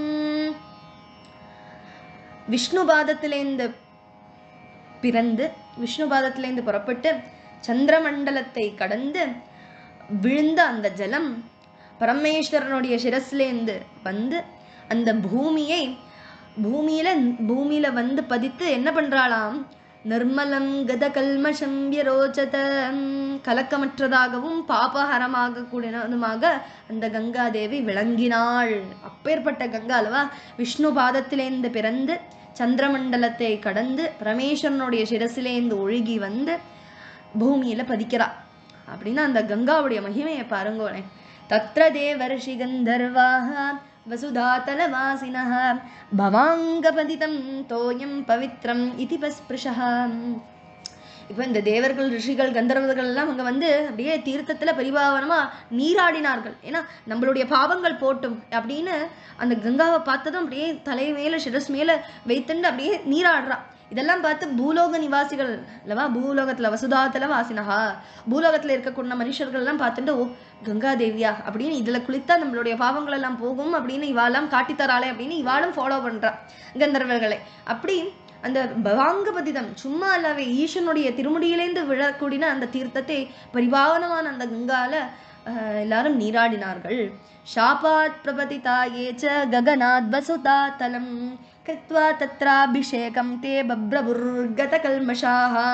விஷ்ணுபாதத்திலேந்து பிறந்து விஷ்ணுபாதத்திலேந்து புறப்பட்டு சந்திரமண்டலத்தை கடந்து விழுந்த அந்த ஜலம் பரமேஸ்வரனுடைய சிரஸ்லேந்து வந்து அந்த பூமியை பூமியில பூமியில வந்து பதித்து என்ன பண்றாளாம் நிர்மலம் கத கல்மஷம் விரோச்சத கலக்கமற்றதாகவும் பாபஹரமாக கூடினதுமாக அந்த கங்காதேவி விளங்கினாள் அப்பேற்பட்ட கங்கா அல்லவா விஷ்ணு பாதத்திலேந்து பிறந்து சந்திரமண்டலத்தை கடந்து பரமேஸ்வரனுடைய சிரசிலேந்து ஒழுகி வந்து பூமியில பதிக்கிறா அப்படின்னா அந்த கங்காவுடைய மகிமையை பாருங்களேன் தத்ர தேவர்ஷி கந்தர்வாக வசுதாதலவாசினः பவாங்கபதிதம் தோயம் பவித்ரம் இதி பஸ்பிருஷः இப்போ இந்த தேவர்கள் ரிஷிகள் கந்தர்வர்கள் எல்லாம் அங்க வந்து அப்படியே தீர்த்தத்துல பரிபாவனமா நீராடினார்கள் ஏன்னா நம்மளுடைய பாவங்கள் போட்டும் அப்படின்னு அந்த கங்காவை பார்த்ததும் அப்படியே தலை மேல சிரஸ் மேல வைத்துண்டு அப்படியே நீராடுறா இதெல்லாம் பார்த்து பூலோக நிவாசிகள் அல்லவா பூலோகத்துல வசுதாத்துல வாசினஹா பூலோகத்துல இருக்கக்கூடிய மனுஷர்கள் எல்லாம் பார்த்துட்டு ஓ கங்காதேவியா அப்படின்னு இதுல குளித்தா நம்மளுடைய பாவங்கள் எல்லாம் போகும் அப்படின்னு இவாளெல்லாம் காட்டித்தராளே அப்படின்னு இவாளும் ஃபாலோ பண்றா கந்தர்வர்களை அப்படி அந்த பவாங்கபதிதம் சும்மா அல்லவே ஈசனுடைய திருமுடியிலேந்து விழக்கூடிய அந்த தீர்த்தத்தை பரிபாவனமான அந்த கங்கால அஹ், எல்லாரும் நீராடினார்கள் ஷாபாத் பிரபதிதா ஏச்ச ககனாத் வசுதா தலம் கிருத்வா தத்ராபிஷேகம் தே பப்ரபுர்கத கல்மஷாஹா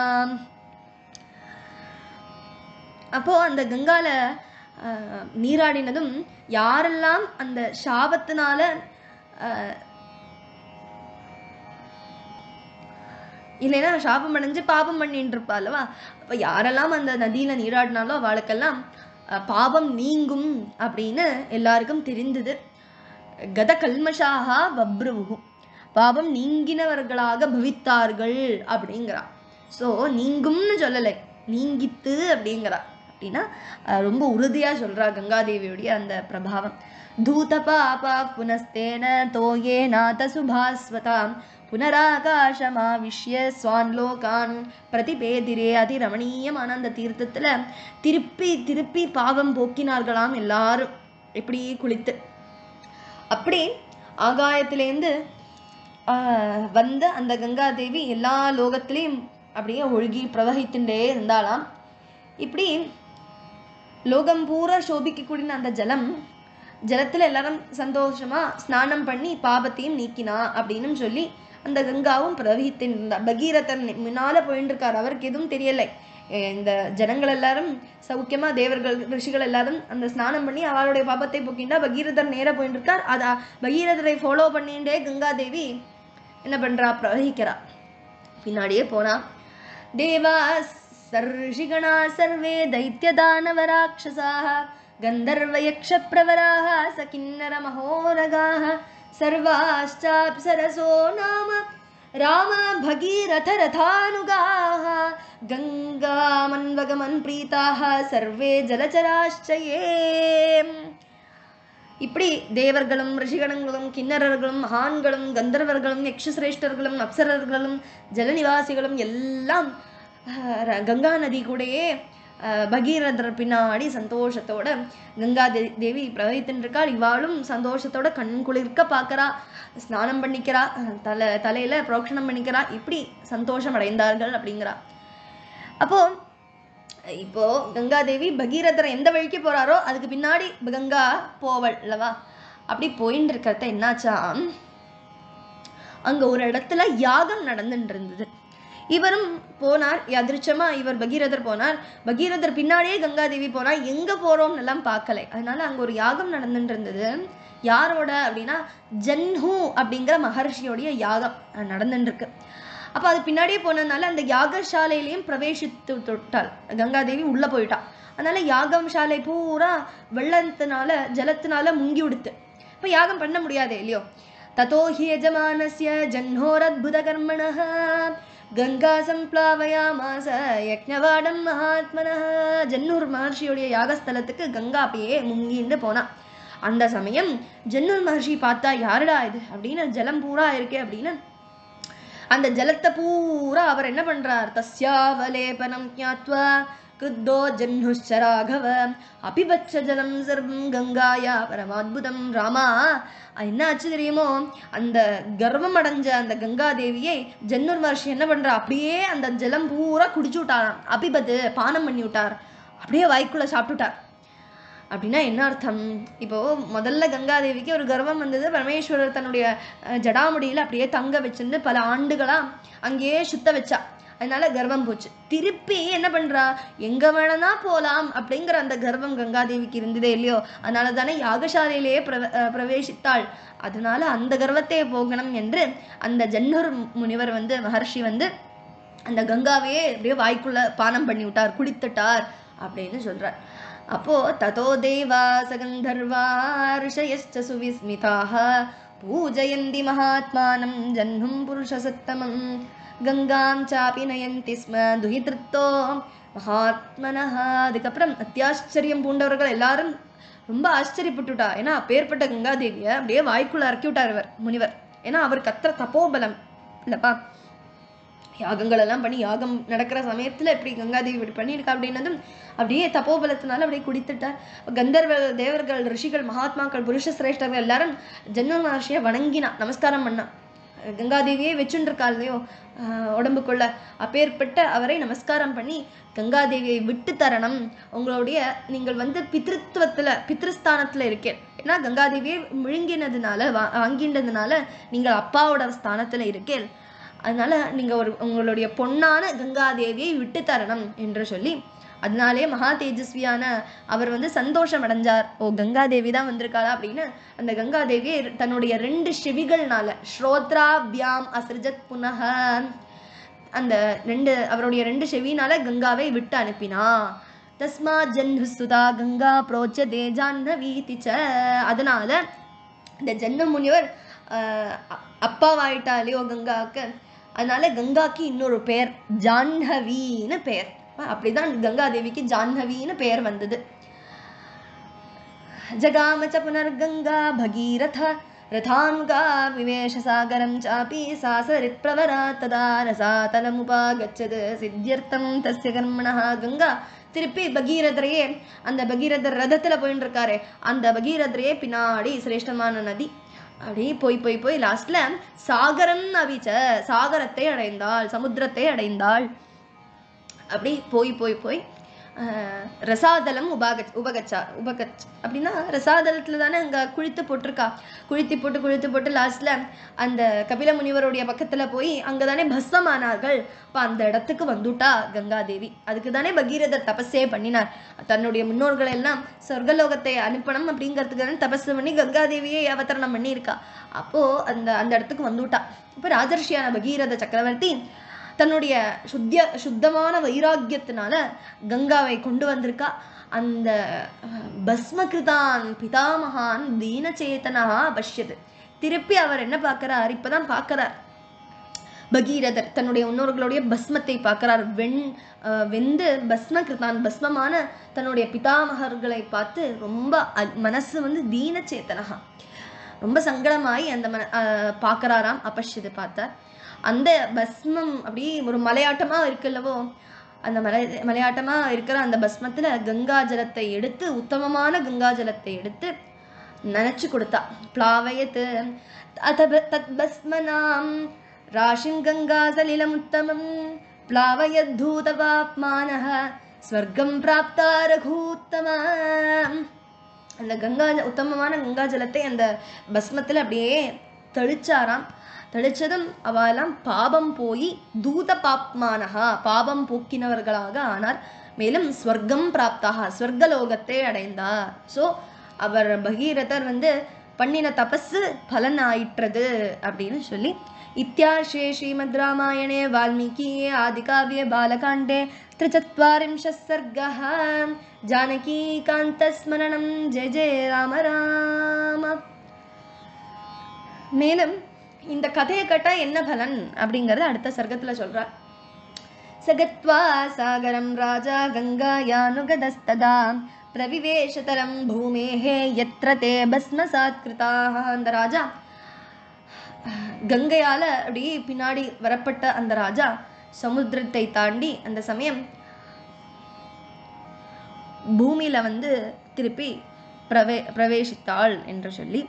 அப்போ அந்த கங்கால அஹ், நீராடினதும் யாரெல்லாம் அந்த சாபத்தினால அஹ், இல்லைன்னா சாபம் அடைஞ்சு பாபம் பண்ணிட்டு இருப்பா அல்லவா அப்ப யாரெல்லாம் அந்த நதியில நீராடினாலோ அவளுக்கெல்லாம் அஹ், பாபம் நீங்கும் அப்படின்னு எல்லாருக்கும் தெரிந்தது கத கல்மஷாகா பப்ருவு பாபம் நீங்கினவர்களாக பவித்தார்கள் அப்படிங்கிறா ஸோ நீங்கும்னு சொல்லலை நீங்கித்து அப்படிங்கிறா அப்படின்னா அஹ், ரொம்ப உறுதியா சொல்றா கங்காதேவியுடைய அந்த பிரபாவம் தூத பாபா புனஸ்தேன தோயே நாத சுபாஸ்வதாம் புனராகாசமாவிஷ்ய ஸ்வான் லோகான் பிரதிபேதிரே அதிரமணீயமான அந்த தீர்த்தத்துல திருப்பி திருப்பி பாவம் போக்கினார்களாம் எல்லாரும் இப்படி குளித்து அப்படி ஆகாயத்திலேருந்து ஆஹ், வந்த அந்த கங்காதேவி எல்லா லோகத்திலையும் அப்படியே ஒழுகி பிரவகித்துட்டே இருந்தாளாம் இப்படி லோகம் பூரா சோபிக்கக்கூடிய அந்த ஜலம் ஜலத்துல எல்லாரும் சந்தோஷமா ஸ்நானம் பண்ணி பாபத்தையும் நீக்கினா அப்படின்னு சொல்லி அந்த கங்காவும் பிரவகித்து இருந்தா பகீரதன் முன்னால போயிட்டு இருக்கார் அவருக்கு எதுவும் தெரியலை அஹ் இந்த ஜனங்கள் எல்லாரும் சௌக்கியமா தேவர்கள் ரிஷிகள் எல்லாரும் அந்த ஸ்நானம் பண்ணி அவளுடைய பாபத்தை போக்கிண்டா பகீரதர் நேரா போயிட்டு இருக்கார் அத பகீரதரை ஃபாலோ பண்ணிட்டே கங்காதேவி என்ன பண்றா பிரவகிக்கிறா பின்னாடியே போனா தேவா சர்ஷிகணா சர்வே दैत्यदानवराक्षसाः गन्धर्वयक्षप्रवराः सकिन्नरमहोरगाः सर्वाश्चाप्सरसो नाम राम भगीरथरथानुगाः गङ्गामन्वगमन् प्रीताः सर्वे जलचराश्च ये இப்படி தேவர்களும் ரிஷிகணங்களும் கிண்ணறர்களும் மகான்களும் கந்தர்வர்களும் யக்ஷசிரேஷ்டர்களும் அப்சரர்களும் ஜலநிவாசிகளும் எல்லாம் ஆஹ், ர- கங்கா நதி கூடயே ஆஹ், பகீரதர் பின்னாடி சந்தோஷத்தோட கங்கா தே- தேவி பிரவகித்துன்னு இருக்காள் இவாளும் சந்தோஷத்தோட கண் குளிர்க்க பார்க்கறா ஸ்நானம் பண்ணிக்கிறா அஹ், தலை தலையில புரோக்ஷணம் பண்ணிக்கிறா இப்படி சந்தோஷம் அடைந்தார்கள் அப்படிங்கிறா அப்போ இப்போ கங்காதேவி பகீரதர் எந்த வழிக்கு போறாரோ அதுக்கு பின்னாடி கங்கா போவள் அல்லவா அப்படி போயின்னு இருக்கிறத என்னாச்சா அங்க ஒரு இடத்துல யாகம் நடந்துட்டு இருந்தது இவரும் போனார் எதிர்ச்சமா இவர் பகீரதர் போனார் பகீரதர் பின்னாடியே கங்காதேவி போனா எங்க போறோம்னு எல்லாம் பார்க்கலை அதனால அங்க ஒரு யாகம் நடந்துட்டு இருந்தது யாரோட அப்படின்னா ஜன்ஹூ அப்படிங்கிற மகர்ஷியோடைய யாகம் அஹ், நடந்துட்டு இருக்கு அப்ப அது பின்னாடியே போனதுனால அந்த யாகசாலையிலையும் பிரவேசித்து தொட்டாள் கங்காதேவி உள்ள போயிட்டா அதனால யாகசாலை பூரா வெள்ளத்தினால ஜலத்தினால முங்கி விடுத்து இப்ப யாகம் பண்ண முடியாதே இல்லையோ ததோ ஹி யஜமானஸ்ய ஜன்ஹோரத்புத கர்மணः கங்கா சம்ப்ளாவயாமாச யக்ஞவாடம் மகாத்மனः ஜன்னூர் மகர்ஷியுடைய யாகஸ்தலத்துக்கு கங்கா அப்படியே முங்கிண்டு போனா அந்த சமயம் ஜன்னூர் மகர்ஷி பார்த்தா யாருடா இது அப்படின்னு ஜலம் பூரா இருக்கே அப்படின்னு அந்த ஜலத்தை பூரா அவர் என்ன பண்றார் தஸ்யாவலேபனம் ஞாத்வா கிருத்தோ ஜன்னுஷ்ச ராகவ அபிபட்ச ஜலம் சர்வம் கங்காயா பரமாத்புதம் ராமா அது என்ன ஆச்சு தெரியுமோ அந்த கர்வம் அடைஞ்ச அந்த கங்காதேவியை ஜன்னூர் மகர்ஷி என்ன பண்றா அப்படியே அந்த ஜலம் பூரா குடிச்சு விட்டாராம் அபிபத்து பானம் பண்ணி விட்டார் அப்படியே வாய்க்குள்ள சாப்பிட்டுட்டார் அப்படின்னா என்ன அர்த்தம் இப்போ முதல்ல கங்காதேவிக்கு ஒரு கர்வம் வந்தது பரமேஸ்வரர் தன்னுடைய அஹ், ஜடாமுடியில அப்படியே தங்க வச்சிருந்து பல ஆண்டுகளா அங்கேயே சுத்த வச்சா அதனால கர்வம் போச்சு திருப்பி என்ன பண்றா எங்க வேணா போலாம் அப்படிங்கிற அந்த கர்வம் கங்காதேவிக்கு இருந்ததே இல்லையோ அதனால தானே யாகசாலையிலேயே பிரவ அஹ், பிரவேசித்தாள் அதனால அந்த கர்வத்தை போகணும் என்று அந்த ஜன்னூர் முனிவர் வந்து மகர்ஷி வந்து அந்த கங்காவையே அப்படியே வாய்க்குள்ள பானம் பண்ணி விட்டார் குடித்துட்டார் அப்படின்னு சொல்றார் அப்போ ததோ தேவா சகந்தர்வா ரிஷயश्च சுவிஸ்மிதாக பூஜயந்தி மகாத்மானம் ஜன்னும் புருஷசத்தமம் கங்காம் சாபி நயந்தி ஸ்ம துஹிதிருத்தோ மகாத்மனஹ அதுக்கப்புறம் அத்தியாச்சரியம் பூண்டவர்கள் எல்லாரும் ரொம்ப ஆச்சரியப்பட்டுட்டா ஏன்னா அப்பேற்பட்ட கங்காதேவியை அப்படியே வாய்க்குள்ள இறக்கி விட்டார் இவர் முனிவர் ஏன்னா அவருக்கு அത്ര தப்போபலம் இல்லப்பா யாகங்கள் எல்லாம் பண்ணி யாகம் நடக்கிற சமயத்துல இப்படி கங்காதேவி இப்படி பண்ணியிருக்கா அப்படின்னதும் அப்படியே தப்போபலத்தினால அப்படியே குடித்துட்டார் கந்தர்வ தேவர்கள் ரிஷிகள் மகாத்மாக்கள் புருஷ சிரேஷ்டர்கள் எல்லாரும் ஜென்ம மகர்ஷியை வணங்கினா நமஸ்காரம் பண்ணா கங்காதேவியே வச்சுருக்கா இல்லையோ ஆஹ் உடம்புக்குள்ள அப்பேற்பட்ட அவரை நமஸ்காரம் பண்ணி கங்காதேவியை விட்டு தரணும் உங்களுடைய நீங்கள் வந்து பித்ருத்துவத்துல பித்ருஸ்தானத்துல இருக்கேன் ஏன்னா கங்காதேவியை விழுங்கினதுனால வா- வாங்கின்றதுனால நீங்கள் அப்பாவோட ஸ்தானத்துல இருக்கேன் அதனால நீங்க ஒரு உங்களுடைய பொன்னான கங்காதேவியை விட்டு தரணும் என்று சொல்லி அதனாலே மகா தேஜஸ்வியான அவர் வந்து சந்தோஷம் அடைஞ்சார் ஓ கங்காதேவி தான் வந்திருக்காளா அப்படின்னு அந்த கங்காதேவியை தன்னுடைய ரெண்டு செவிகள்னால ஸ்ரோத்ராபியாம் அசிருஜத் புனக அந்த ரெண்டு அவருடைய ரெண்டு செவினால கங்காவை விட்டு அனுப்பினா தஸ்மா ஜன்னு சுதா கங்கா புரோச்சதே ஜாஹ்னவீதி ச அதனால இந்த ஜன்ம முனிவர் ஆஹ் அ- அப்பாவாயிட்டா இல்லையோ கங்காவுக்கு அதனால கங்காக்கு இன்னொரு பெயர் ஜாஹ்னவின்னு பெயர் அப்படிதான் கங்காதேவிக்கு ஜாஹ்னவின்னு பெயர் வந்தது जगाम च पुनर्गङ्गा भगीरथ रथाङ्गा विवेश सागरं चापि सा सरित्प्रवरा तदा रसातलमुपागच्छत् सिद्ध्यर्थं तस्य कर्मणः கங்கா திருப்பி பகீரதரையே அந்த பகீரதர் ரதத்துல போயின்னு இருக்காரே அந்த பகீரதரையே பின்னாடி சிரேஷ்டமான நதி அப்படி போய் போய் போய் லாஸ்ட்ல சாகரம் அவிச்ச சாகரத்தை அடைந்தாள் சமுத்திரத்தை அடைந்தாள் அப்படி போய் போய் போய் ஆஹ், ரசாதலம் உபாகச் உபகச்சா உபகச் அப்படின்னா ரசாதலத்துல தானே அங்க குழித்து போட்டிருக்கா குழித்து போட்டு குழித்து போட்டு லாஸ்ட்ல அந்த கபில முனிவருடைய பக்கத்துல போய் அங்க தானே பஸ்மமானார்கள் அப்ப அந்த இடத்துக்கு வந்துட்டா கங்காதேவி அதுக்கு தானே பகீரதர் தபஸே பண்ணினார் தன்னுடைய முன்னோர்களை எல்லாம் சொர்க்கலோகத்தை அனுப்பணும் அப்படிங்கிறதுக்கு தானே தபஸ் பண்ணி கங்காதேவியை அவதரணம் பண்ணியிருக்கா அப்போ அந்த அந்த இடத்துக்கு வந்துட்டா இப்ப ராஜர்ஷியான பகீரத சக்கரவர்த்தி தன்னுடைய சுத்திய சுத்தமான வைராக்கியத்தினால கங்காவை கொண்டு வந்திருக்கா அந்த அஹ், பஸ்மகிருதான் பிதாமகான் தீனச்சேதனா பஷ்யது திருப்பி அவர் என்ன பார்க்கறார் இப்பதான் பார்க்கறார் பகீரதர் தன்னுடைய முன்னோர்களுடைய பஸ்மத்தை பார்க்கிறார் வெண் அஹ், வெந்து பஸ்ம கிருதான் பஸ்மமான தன்னுடைய பிதாமகர்களை பார்த்து ரொம்ப அ- மனசு வந்து தீனச்சேத்தனகா ரொம்ப சங்கடமாயி அந்த மன அஹ், பார்க்கறாராம் அப்பஷ்யது பார்த்தார் அந்த பஸ்மம் அப்படி ஒரு மலையாட்டமா இருக்குல்லவோ அந்த மலை மலையாட்டமா இருக்கிற அந்த பஸ்மத்துல கங்கா ஜலத்தை எடுத்து உத்தமமான கங்கா ஜலத்தை எடுத்து நனைச்சு கொடுத்தா பிளாவயத்து அத தத் பஸ்மனாம் ராஷிம் கங்கா சலிலமுத்தமம் பிளாவயத்தூதபாப்மானः ஸ்வர்க்கம் பிராப்தா ரகூத்தம அந்த கங்கா ஜ- உத்தமமான கங்கா ஜலத்தை அந்த பஸ்மத்துல அப்படியே தெளிச்சாராம் தெளிச்சதும் அவெல்லாம் பாபம் போய் தூத பாப்மானஹா பாபம் போக்கினவர்களாக ஆனார் மேலும் ஸ்வர்க்கம் பிராப்தாக ஸ்வர்கலோகத்தை அடைந்தார் ஸோ அவர் பகீரதர் வந்து பண்ணின தபஸு பலன் ஆயிற்றது அப்படின்னு சொல்லி இத்தியார்ஷே ஸ்ரீமத் ராமாயணே வால்மீகியே ஆதிகாவிய பாலகாண்டே त्रिचत्वारिंशः सर्गः जानकीकान्तस्मरणं जय जय ராம ராம மேலும் இந்த கதையை கேட்டா என்ன பலன் அப்படிங்கறது அடுத்த சர்க்கத்துல சொல்றார் சகத்வா சாகரம் ராஜா கங்காயானுகதஸ்ததா பிரவிவேஷதரம் பூமேஹே யத்ர தே பஸ்மசாத் கிருதாக அந்த ராஜா கங்கையால அப்படியே பின்னாடி வரப்பட்ட அந்த ராஜா சமுத்திரத்தை தாண்டி அந்த சமயம் பூமியில வந்து திருப்பி பிரவே பிரவேசித்தாள் என்று சொல்லி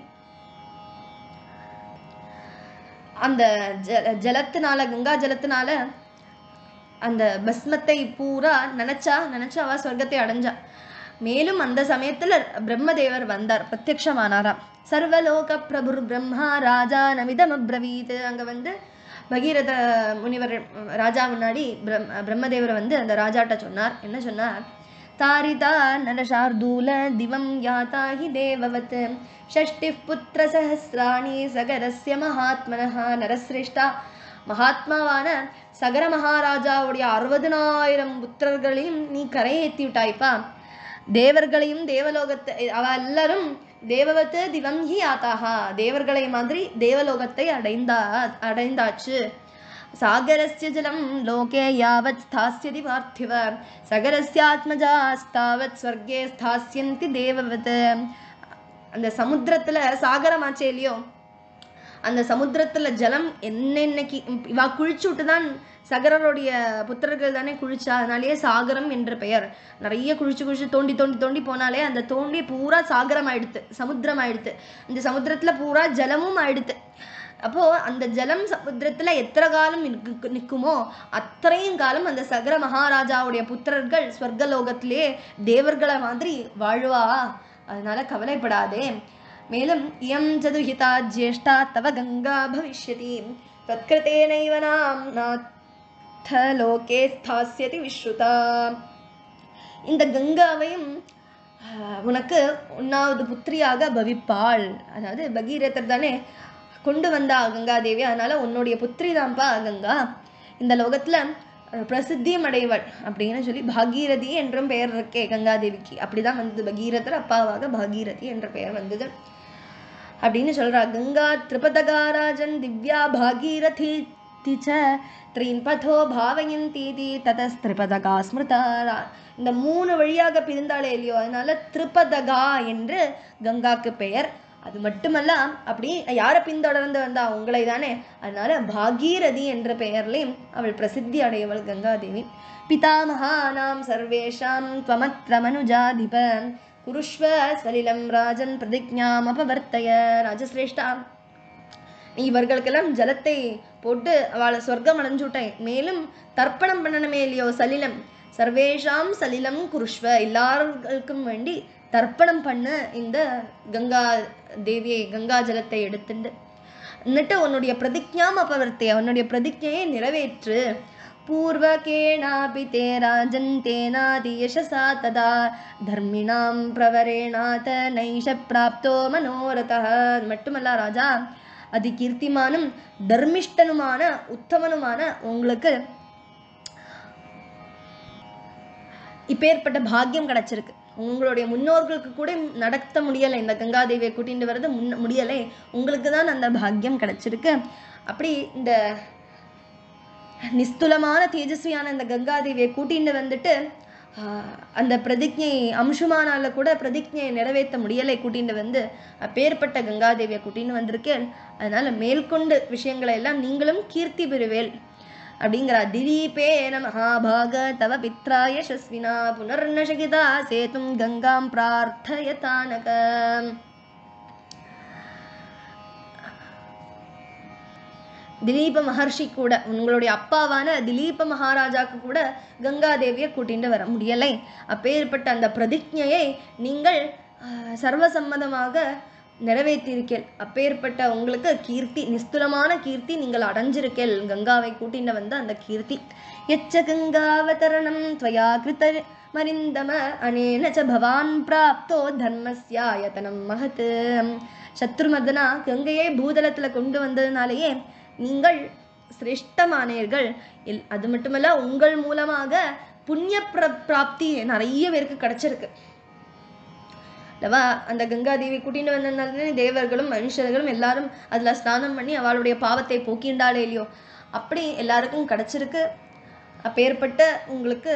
அந்த ஜ ஜலத்தினால கங்கா ஜலத்தினால அந்த பஸ்மத்தை பூரா நினைச்சா நினைச்சு அவ சொர்க்கத்தை அடைஞ்சா மேலும் அந்த சமயத்துல பிரம்மதேவர் வந்தார் பிரத்யக்ஷமானாராம் சர்வலோக பிரபுர் பிரம்மா ராஜா நமிதம் அப்ரவீத் அங்க வந்து பகீரத முனிவர் ராஜா முன்னாடி பிரம் பிரம்மதேவர் வந்து அந்த ராஜாட்ட சொன்னார் என்ன சொன்னார் தாரிதா நரசார்தூல திவம் யாதா ஹி தேவவத் ஷஷ்டிப் புத்திர சஹசிராணி சகரஸ்ய மகாத்மனः நரசிரேஷ்டா மகாத்மாவான சகர மகாராஜாவுடைய அறுபதனாயிரம் புத்திரர்களையும் நீ கரையேத்தி விட்டாய்ப்பா தேவர்களையும் தேவலோகத்தை அவ எல்லாரும் தேவவத்து திவம் ஹி ஆதாகா தேவர்களை மாதிரி தேவலோகத்தை அடைந்தா அடைந்தாச்சு சாகரஸ்ய ஜலம் லோகே யாவத் ஸ்தாஸ்யதி பார்த்திவ சகரஸ்யாத்மஜாஸ்தாவத் ஸ்வர்கே ஸ்தாஸ்யந்தி தேவவத் அந்த சமுத்திரத்துல சாகரமாச்சே இல்லையோ அந்த சமுத்திரத்துல ஜலம் என்னென்னைக்கு இவா குளிச்சு விட்டு தான் சகரருடைய புத்திரர்கள் தானே குளிச்சா அதனாலேயே சாகரம் என்ற பெயர் நிறைய குளிச்சு குளிச்சு தோண்டி தோண்டி தோண்டி போனாலே அந்த தோண்டி பூரா சாகரம் ஆயிடுத்து சமுத்திரம் ஆயிடுத்து இந்த சமுத்திரத்துல பூரா ஜலமும் ஆயிடுத்து அப்போ அந்த ஜலம் சமுத்திரத்துல எத்தனை காலம் நிக்கு- நிக்குமோ அத்தனையும் காலம் அந்த சகர மகாராஜாவுடைய புத்திரர்கள் ஸ்வர்கலோகத்திலே தேவர்களை மாதிரி வாழ்வா அதனால கவலைப்படாதே மேலும் இயம் சதுஹிதா ஜேஷ்டா தவ கங்கா பவிஷ்யதி தத்கிருத்தேனைவ நாம் லோகே ஸ்தாஸ்யதி விஸ்ருதா இந்த கங்காவையும் ஆஹ், உனக்கு ஒன்னாவது புத்திரியாக பவிப்பாள் அதாவது பகீரதர் தானே கொண்டு வந்தா கங்காதேவி அதனால உன்னுடைய புத்திரி தான்ப்பா கங்கா இந்த லோகத்துல அஹ், பிரசித்தியும் அடைவள் அப்படின்னு சொல்லி பாகீரதி என்றும் பெயர் இருக்கே கங்காதேவிக்கு அப்படிதான் வந்தது பகீரதர் அப்பாவாக பாகீரதி என்ற பெயர் வந்தது அப்படின்னு சொல்றா கங்கா திரிபதகாராஜன் திவ்யா பாகீரதி திச்ச த்ரீன்பதோ பாவயந்தீதி ததஸ்திரிபதகா ஸ்மிருதா ரா- இந்த மூணு வழியாக பிரிந்தாளே இல்லையோ அதனால திரிபதகா என்று கங்காக்கு பெயர் அது மட்டுமல்ல அப்படி யாரை பின்தொடர்ந்து வந்தா உங்களை தானே அதனால பாகீரதி என்ற பெயர்லையும் அவள் பிரசித்தி அடையவள் கங்காதேவி பிதாமகானாம் சர்வேஷாம் त्वमत्र மனுஜாதிப குருஷ்வ சலிலம் ராஜன் பிரதிஜாம் அபவர்த்தய ராஜசிரேஷ்டா நீ இவர்களுக்கெல்லாம் ஜலத்தை போட்டு அவளை சொர்க்கம் அடைஞ்சுட்டேன் மேலும் தர்ப்பணம் பண்ணணுமே இல்லையோ சலிலம் சர்வேஷாம் சலிலம் குருஷ்வ எல்லாருக்கும் வேண்டி தர்ப்பணம் பண்ண இந்த கங்கா தேவியை கங்கா ஜலத்தை எடுத்துண்டு എന്നിട്ട് உன்னுடைய பிரதிஜாம் அபவர்த்திய உன்னுடைய பிரதிஜையை நிறைவேற்று பூர்வகேணாபி தே ராஜன் தேனாதி யசசா ததா தர்மிணாம் பிரவரேணாத நைஷ பிராப்தோ மனோரதः அது மட்டுமல்ல ராஜா அதி கீர்த்திமானும் தர்மிஷ்டனுமான உத்தமனுமான உங்களுக்கு இப்பேற்பட்ட பாக்கியம் கிடைச்சிருக்கு உங்களுடைய முன்னோர்களுக்கு கூட நடத்த முடியலை இந்த கங்காதேவியை கூட்டிட்டு வர்றது முன்ன முடியலை உங்களுக்கு தான் அந்த பாக்கியம் கிடைச்சிருக்கு அப்படி இந்த நிஸ்துலமான தேஜஸ்வியான இந்த கங்காதேவியை கூட்டிட்டு வந்துட்டு ஆஹ், அந்த பிரதிஜை அம்சுமானால கூட பிரதிஜையை நிறைவேற்ற முடியலை கூட்டிட்டு வந்து அப்பேற்பட்ட கங்காதேவியை கூட்டின்னு வந்திருக்கேன் அதனால மேற்கொண்டு விஷயங்களை எல்லாம் நீங்களும் கீர்த்தி பெறுவேல் அப்படிங்கிறா திலீபேன மகாபாக தவ பித்ரா யசஸ்வினா புனர்நசகிதா சேதும் கங்காம் பிரார்த்தயதானக திலீப மகர்ஷி கூட உங்களுடைய அப்பாவான திலீப மகாராஜாக்கு கூட கங்காதேவியை கூட்டிட்டு வர முடியலை அப்பேற்பட்ட அந்த பிரதிஜையை நீங்கள் ஆஹ், சர்வசம்மதமாக நிறைவேற்றியிருக்கேள் அப்பேற்பட்ட உங்களுக்கு கீர்த்தி நிஸ்துலமான கீர்த்தி நீங்கள் அடைஞ்சிருக்கேள் கங்காவை கூட்டிட்டு வந்த அந்த கீர்த்தி எச்ச கங்காவதரணம் துவயா கிருத மரிந்தம அனேன ச பவான் பிராப்தோ தர்மஸ்யாயத்தனம் மகத் சத்ருமதனா கங்கையை பூதலத்துல கொண்டு வந்ததுனாலேயே நீங்கள் சிரேஷ்டமானீர்கள் இல் அது மட்டுமல்ல உங்கள் மூலமாக புண்ணிய பிர பிராப்தி நிறைய பேருக்கு கிடைச்சிருக்கு அல்லவா அந்த கங்காதேவி கூட்டிட்டு வந்ததுனால தேவர்களும் மனுஷர்களும் எல்லாரும் அதுல ஸ்நானம் பண்ணி அவளுடைய பாவத்தை போக்கிண்டாளே இல்லையோ அப்படி எல்லாருக்கும் கிடைச்சிருக்கு அப்பேற்பட்ட உங்களுக்கு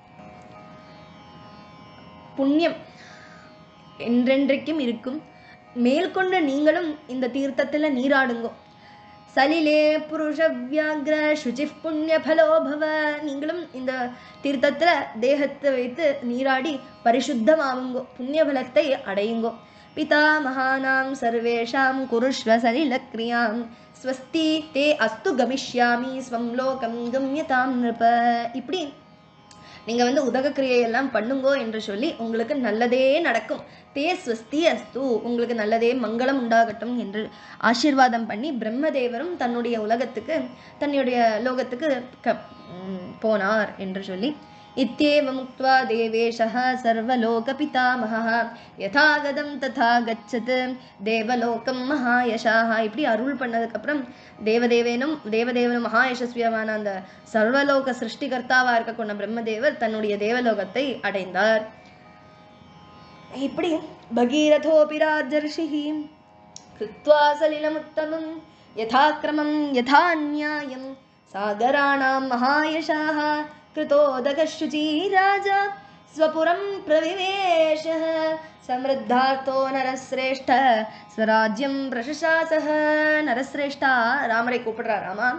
புண்ணியம் என்றென்றைக்கும் இருக்கும் மேற்கொண்டு நீங்களும் இந்த தீர்த்தத்துல நீராடுங்கோ சலிலே புருஷ வியாகிர சுச்சி புண்ணிய பலோ பவ நீங்களும் இந்த தீர்த்தத்துல தேகத்தை வைத்து நீராடி பரிசுத்தமாவுங்கோ புண்ணிய பலத்தை அடையுங்கோ பிதா மகானாம் சர்வேஷாம் குருஷ்வ சலிலக்ரியாம் ஸ்வஸ்தி தே அஸ்து கமிஷ்யாமி ஸ்வம் லோகம் கம்யதாம் நிருப இப்படி நீங்க வந்து உதகக்கிரியை எல்லாம் பண்ணுங்கோ என்று சொல்லி உங்களுக்கு நல்லதே நடக்கும் தே ஸ்வஸ்தி அஸ்து உங்களுக்கு நல்லதே மங்களம் உண்டாகட்டும் என்று ஆசீர்வாதம் பண்ணி பிரம்மதேவரும் தன்னுடைய உலகத்துக்கு தன்னுடைய லோகத்துக்கு க ம், போனார் என்று சொல்லி இत्येवम् उक्त्वा देवेशः सर्वलोकपितामहः யதாகதம் ததா கச்சத் தேவலோகம் மகாயசாக இப்படி அருள் பண்ணதுக்கப்புறம் தேவதேவனும் தேவதேவனும் மகாயசஸ்வியமான அந்த சர்வலோக சிருஷ்டிகர்த்தாவா இருக்கக்கூடிய பிரம்மதேவர் தன்னுடைய தேவலோகத்தை அடைந்தார் இப்படி பகீரதோபி ராஜர்ஷிः कृत्वा सलिलमुत्तमं यथाक्रमं यथा न्यायं सागराणां महायशाः कृतोदकशुची राजा स्वपुरं प्रविवेशः समृद्धार्थो नरश्रेष्ठ स्वराज्यं प्रशशासः நரசிரேஷ்டா ராமரை கூப்பிடுறா ராமா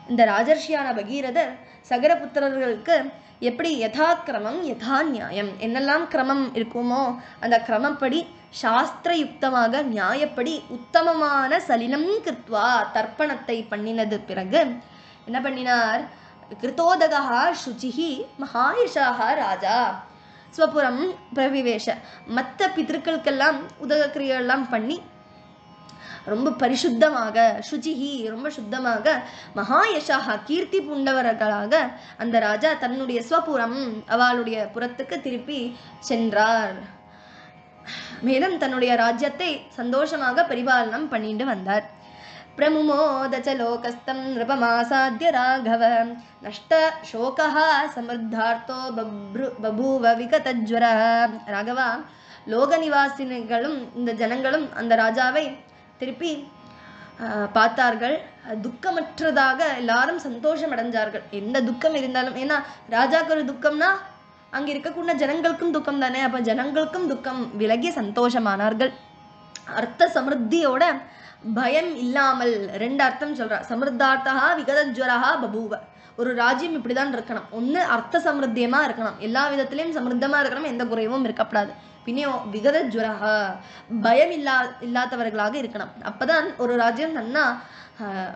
இந்த ராஜர்ஷியான பகீரதர் சகரபுத்திரர்களுக்கு எப்படி யதாக்கிரமம் யதா நியாயம் என்னெல்லாம் கிரமம் இருக்குமோ அந்த கிரமப்படி சாஸ்திரயுக்தமாக நியாயப்படி உத்தமமான சலிலம் கிருத்வா தர்ப்பணத்தை பண்ணினது பிறகு என்ன பண்ணினார் கிருத்தோதகா சுச்சிஹி மகாயுஷாக ராஜா ஸ்வபுரம் பிரவிவேஷ மற்ற பிதர்களுக்கெல்லாம் உதக கிரியெல்லாம் பண்ணி ரொம்ப பரிசுத்தமாக சுச்சிஹி ரொம்ப சுத்தமாக மகாயஷாக கீர்த்தி பூண்டவர்களாக அந்த ராஜா தன்னுடைய ஸ்வபுரம் அவளுடைய புறத்துக்கு திருப்பி சென்றார் மேலும் தன்னுடைய ராஜ்யத்தை சந்தோஷமாக பரிபாலனம் பண்ணிட்டு வந்தார் பிரமுமோத ச லோகஸ்தம் நிருபமாசாத்திய ராகவ நஷ்ட சோகः சமர்த்தார்த்தோ பப்ரு பபூவ விகதஜ்வர ராகவா லோக நிவாசினிகளும் இந்த ஜனங்களும் அந்த ராஜாவை திருப்பி ஆஹ், பார்த்தார்கள் துக்கமற்றதாக எல்லாரும் சந்தோஷம் அடைஞ்சார்கள் எந்த துக்கம் இருந்தாலும் ஏன்னா ராஜாக்கு ஒரு துக்கம்னா அங்க இருக்கக்கூடிய ஜனங்களுக்கும் துக்கம் தானே அப்ப ஜனங்களுக்கும் துக்கம் விலகி சந்தோஷமானார்கள் அர்த்த சமிருத்தியோட பயம் இல்லாமல் ரெண்டு அர்த்தம் சொல்றா சமிருத்தார்த்தா விகதஜ்வரா பபூவ ஒரு ராஜ்யம் இப்படிதான் இருக்கணும் ஒண்ணு அர்த்த சமிருத்தியமா இருக்கணும் எல்லா விதத்திலையும் சமிருத்தமா இருக்கணும் எந்த குறைவும் இருக்கக்கூடாது பின்னையும் விகதஜ்வரா பயம் இல்லா இல்லாதவர்களாக இருக்கணும் அப்பதான் ஒரு ராஜ்யம் நன்னா ஆஹ்,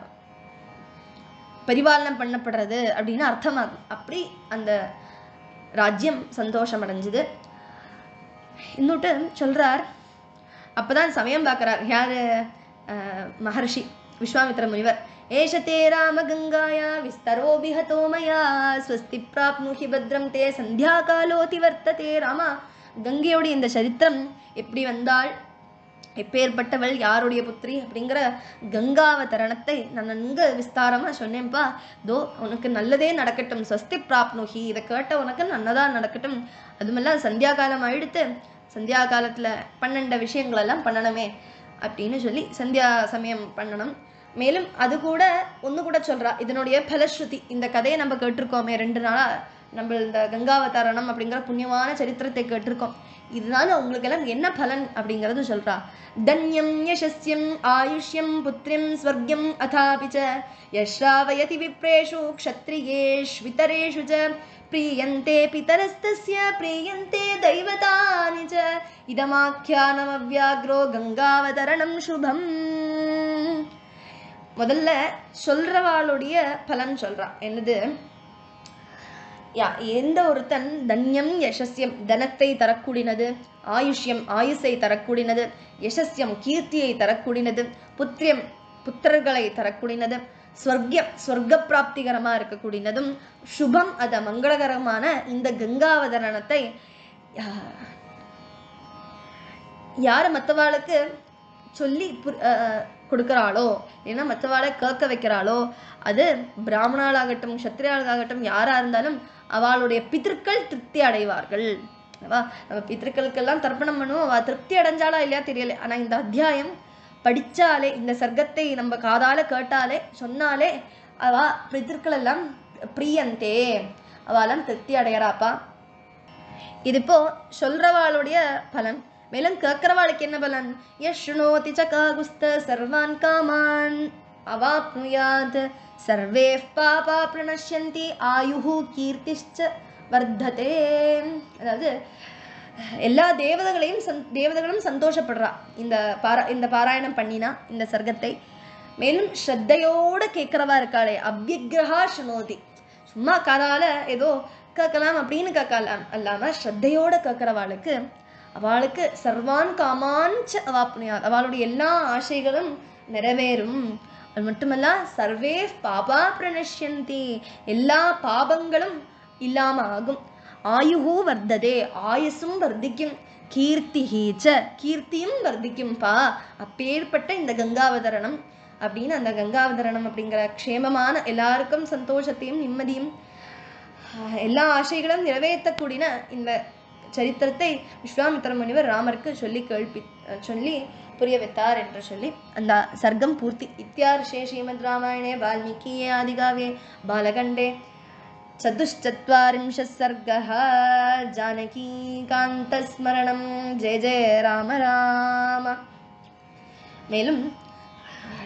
பரிபாலனம் பண்ணப்படுறது அப்படின்னு அர்த்தமாகும் அப்படி அந்த ராஜ்யம் சந்தோஷம் அடைஞ்சுது இன்னொட்டு சொல்றார் அப்பதான் சமயம் பார்க்கறார் யாரு அஹ், மகர்ஷி விஸ்வாமித்திர முனிவர் ஏஷதே ராம கங்காயா விஸ்தரோ விஹதோ மயா ஸ்வஸ்தி பிராப்னுஹி பத்ரம் தே சந்தியா காலோதி வர்த்ததே ராமா கங்கையோடைய இந்த சரித்திரம் எப்படி வந்தாள் எப்பேற்பட்டவள் யாருடைய புத்திரி அப்படிங்கிற கங்காவதரணத்தை நான் நன்கு விஸ்தாரமா சொன்னேன்ப்பா தோ உனக்கு நல்லதே நடக்கட்டும் ஸ்வஸ்தி பிராப்னுஹி இதை கேட்ட உனக்கு நல்லதா நடக்கட்டும் அதுமெல்லாம் சந்தியா காலம் ஆயிடுத்து சந்தியா காலத்துல பன்னெண்ட விஷயங்கள் எல்லாம் பண்ணணுமே அப்படின்னு சொல்லி சந்தியா சமயம் பண்ணணும் மேலும் அது கூட ஒன்று கூட சொல்றா இதனுடைய பலஸ்ருதி இந்த கதையை நம்ம கேட்டிருக்கோமே ரெண்டு நாளா நம்ம இந்த கங்காவதாரணம் அப்படிங்கிற புண்ணியமான சரித்திரத்தை கேட்டிருக்கோம் இதனால உங்களுக்கு எல்லாம் என்ன பலன் அப்படிங்கறது சொல்றா தன்யம் யசஸ்யம் ஆயுஷ்யம் புத்திரம் ஸ்வர்க்கம் அதாபி ச யஸ்ராவயதி விப்ரேஷு க்ஷத்ரியேஷ்விதரேஷு ச प्रीयन्ते पितरस्तस्य प्रीयन्ते दैवतानि च இதமாக்கியானமவ்யாக்ரோ கங்காவதரணம் சுபம் முதல்ல சொல்றவாளுடைய பலன் சொல்றா என்னது யா எந்த ஒருத்தன் தன்யம் யசஸ்யம் தனத்தை தரக்கூடினது ஆயுஷ்யம் ஆயுசை தரக்கூடினது யசஸ்யம் கீர்த்தியை தரக்கூடினது புத்திரியம் புத்திரர்களை தரக்கூடினது ஸ்வர்க்கம் ஸ்வர்க்க பிராப்திகரமா இருக்கக்கூடியதும் சுபம் அத மங்களகரமான இந்த கங்காவதரணத்தை யா- யார் மற்றவாளுக்கு சொல்லி புர்- அஹ் கொடுக்கறாளோ இல்லைன்னா மற்றவாளை கேட்க வைக்கிறாளோ அது பிராமணாளாகட்டும் சத்திரியாளாகட்டும் யாரா இருந்தாலும் அவளுடைய பிதர்கள் திருப்தி அடைவார்கள் அவா நம்ம பிதர்களுக்கெல்லாம் தர்ப்பணம் பண்ணுவோம் அவ திருப்தி அடைஞ்சாளா இல்லையா தெரியல ஆனா இந்த அத்தியாயம் படிச்சாலே இந்த சர்க்கத்தை நம்ம காதால கேட்டாலே சொன்னாலே அவ பிதர்கள் எல்லாம் பிரியந்தே அவெல்லாம் திருப்தி அடையறாப்பா இது இப்போ சொல்றவாளுடைய பலன் மேலும் கேட்கிறவாளுக்கு என்ன பலன் யஷ்ணோதி ச காகுஸ்த சர்வான் காமான் அவாப்னுயாத் சர்வே பாபா பிரணஷ்யந்தி ஆயுஹு கீர்த்திஷ்ச வர்த்ததே அதாவது எல்லா தேவதைகளையும் சந் தேவதைகளும் சந்தோஷப்படுறா இந்த பாரா இந்த பாராயணம் பண்ணினா இந்த சர்க்கத்தை மேலும் ஸ்ரத்தையோட கேட்கிறவா இருக்காளே அவ்யக்ரஹா சுனோதி சும்மா காதால ஏதோ கேட்கலாம் அப்படின்னு கேட்கலாம் அல்லாம ஸ்ரத்தையோட கேட்கிறவாளுக்கு அவளுக்கு சர்வான் காமான்ச்ச அவாப்னுயாத் அவளுடைய எல்லா ஆசைகளும் நிறைவேறும் அது மட்டுமல்ல சர்வே பாபா பிரணஷ்யந்தி எல்லா பாபங்களும் இல்லாம ஆகும் ஆயுஹு வர்த்ததே ஆயுசும் வர்த்திக்கும் கீர்த்திஹீச்ச கீர்த்தியும் வர்த்திக்கும்பா அப்பேற்பட்ட இந்த கங்காவதரணம் அப்படின்னு அந்த கங்காவதரணம் அப்படிங்கிற க்ஷேமமான எல்லாருக்கும் சந்தோஷத்தையும் நிம்மதியும் ஆஹ், எல்லா ஆசைகளும் நிறைவேற்றக்கூடிய இந்த சரித்திரத்தை விஸ்வாமித்திர முனிவர் ராமருக்கு சொல்லி கேள்வி சொல்லி புரிய வைத்தார் என்று சொல்லி அந்த சர்க்கம் பூர்த்தி இத்தியார்ஷே ஸ்ரீமத் ராமாயணே வால்மீகியே ஆதிகாவே பாலகண்டே चतुश्चत्वारिंशः सर्गः जानकीकान्तस्मरणं जय जय ராம ராம மேலும்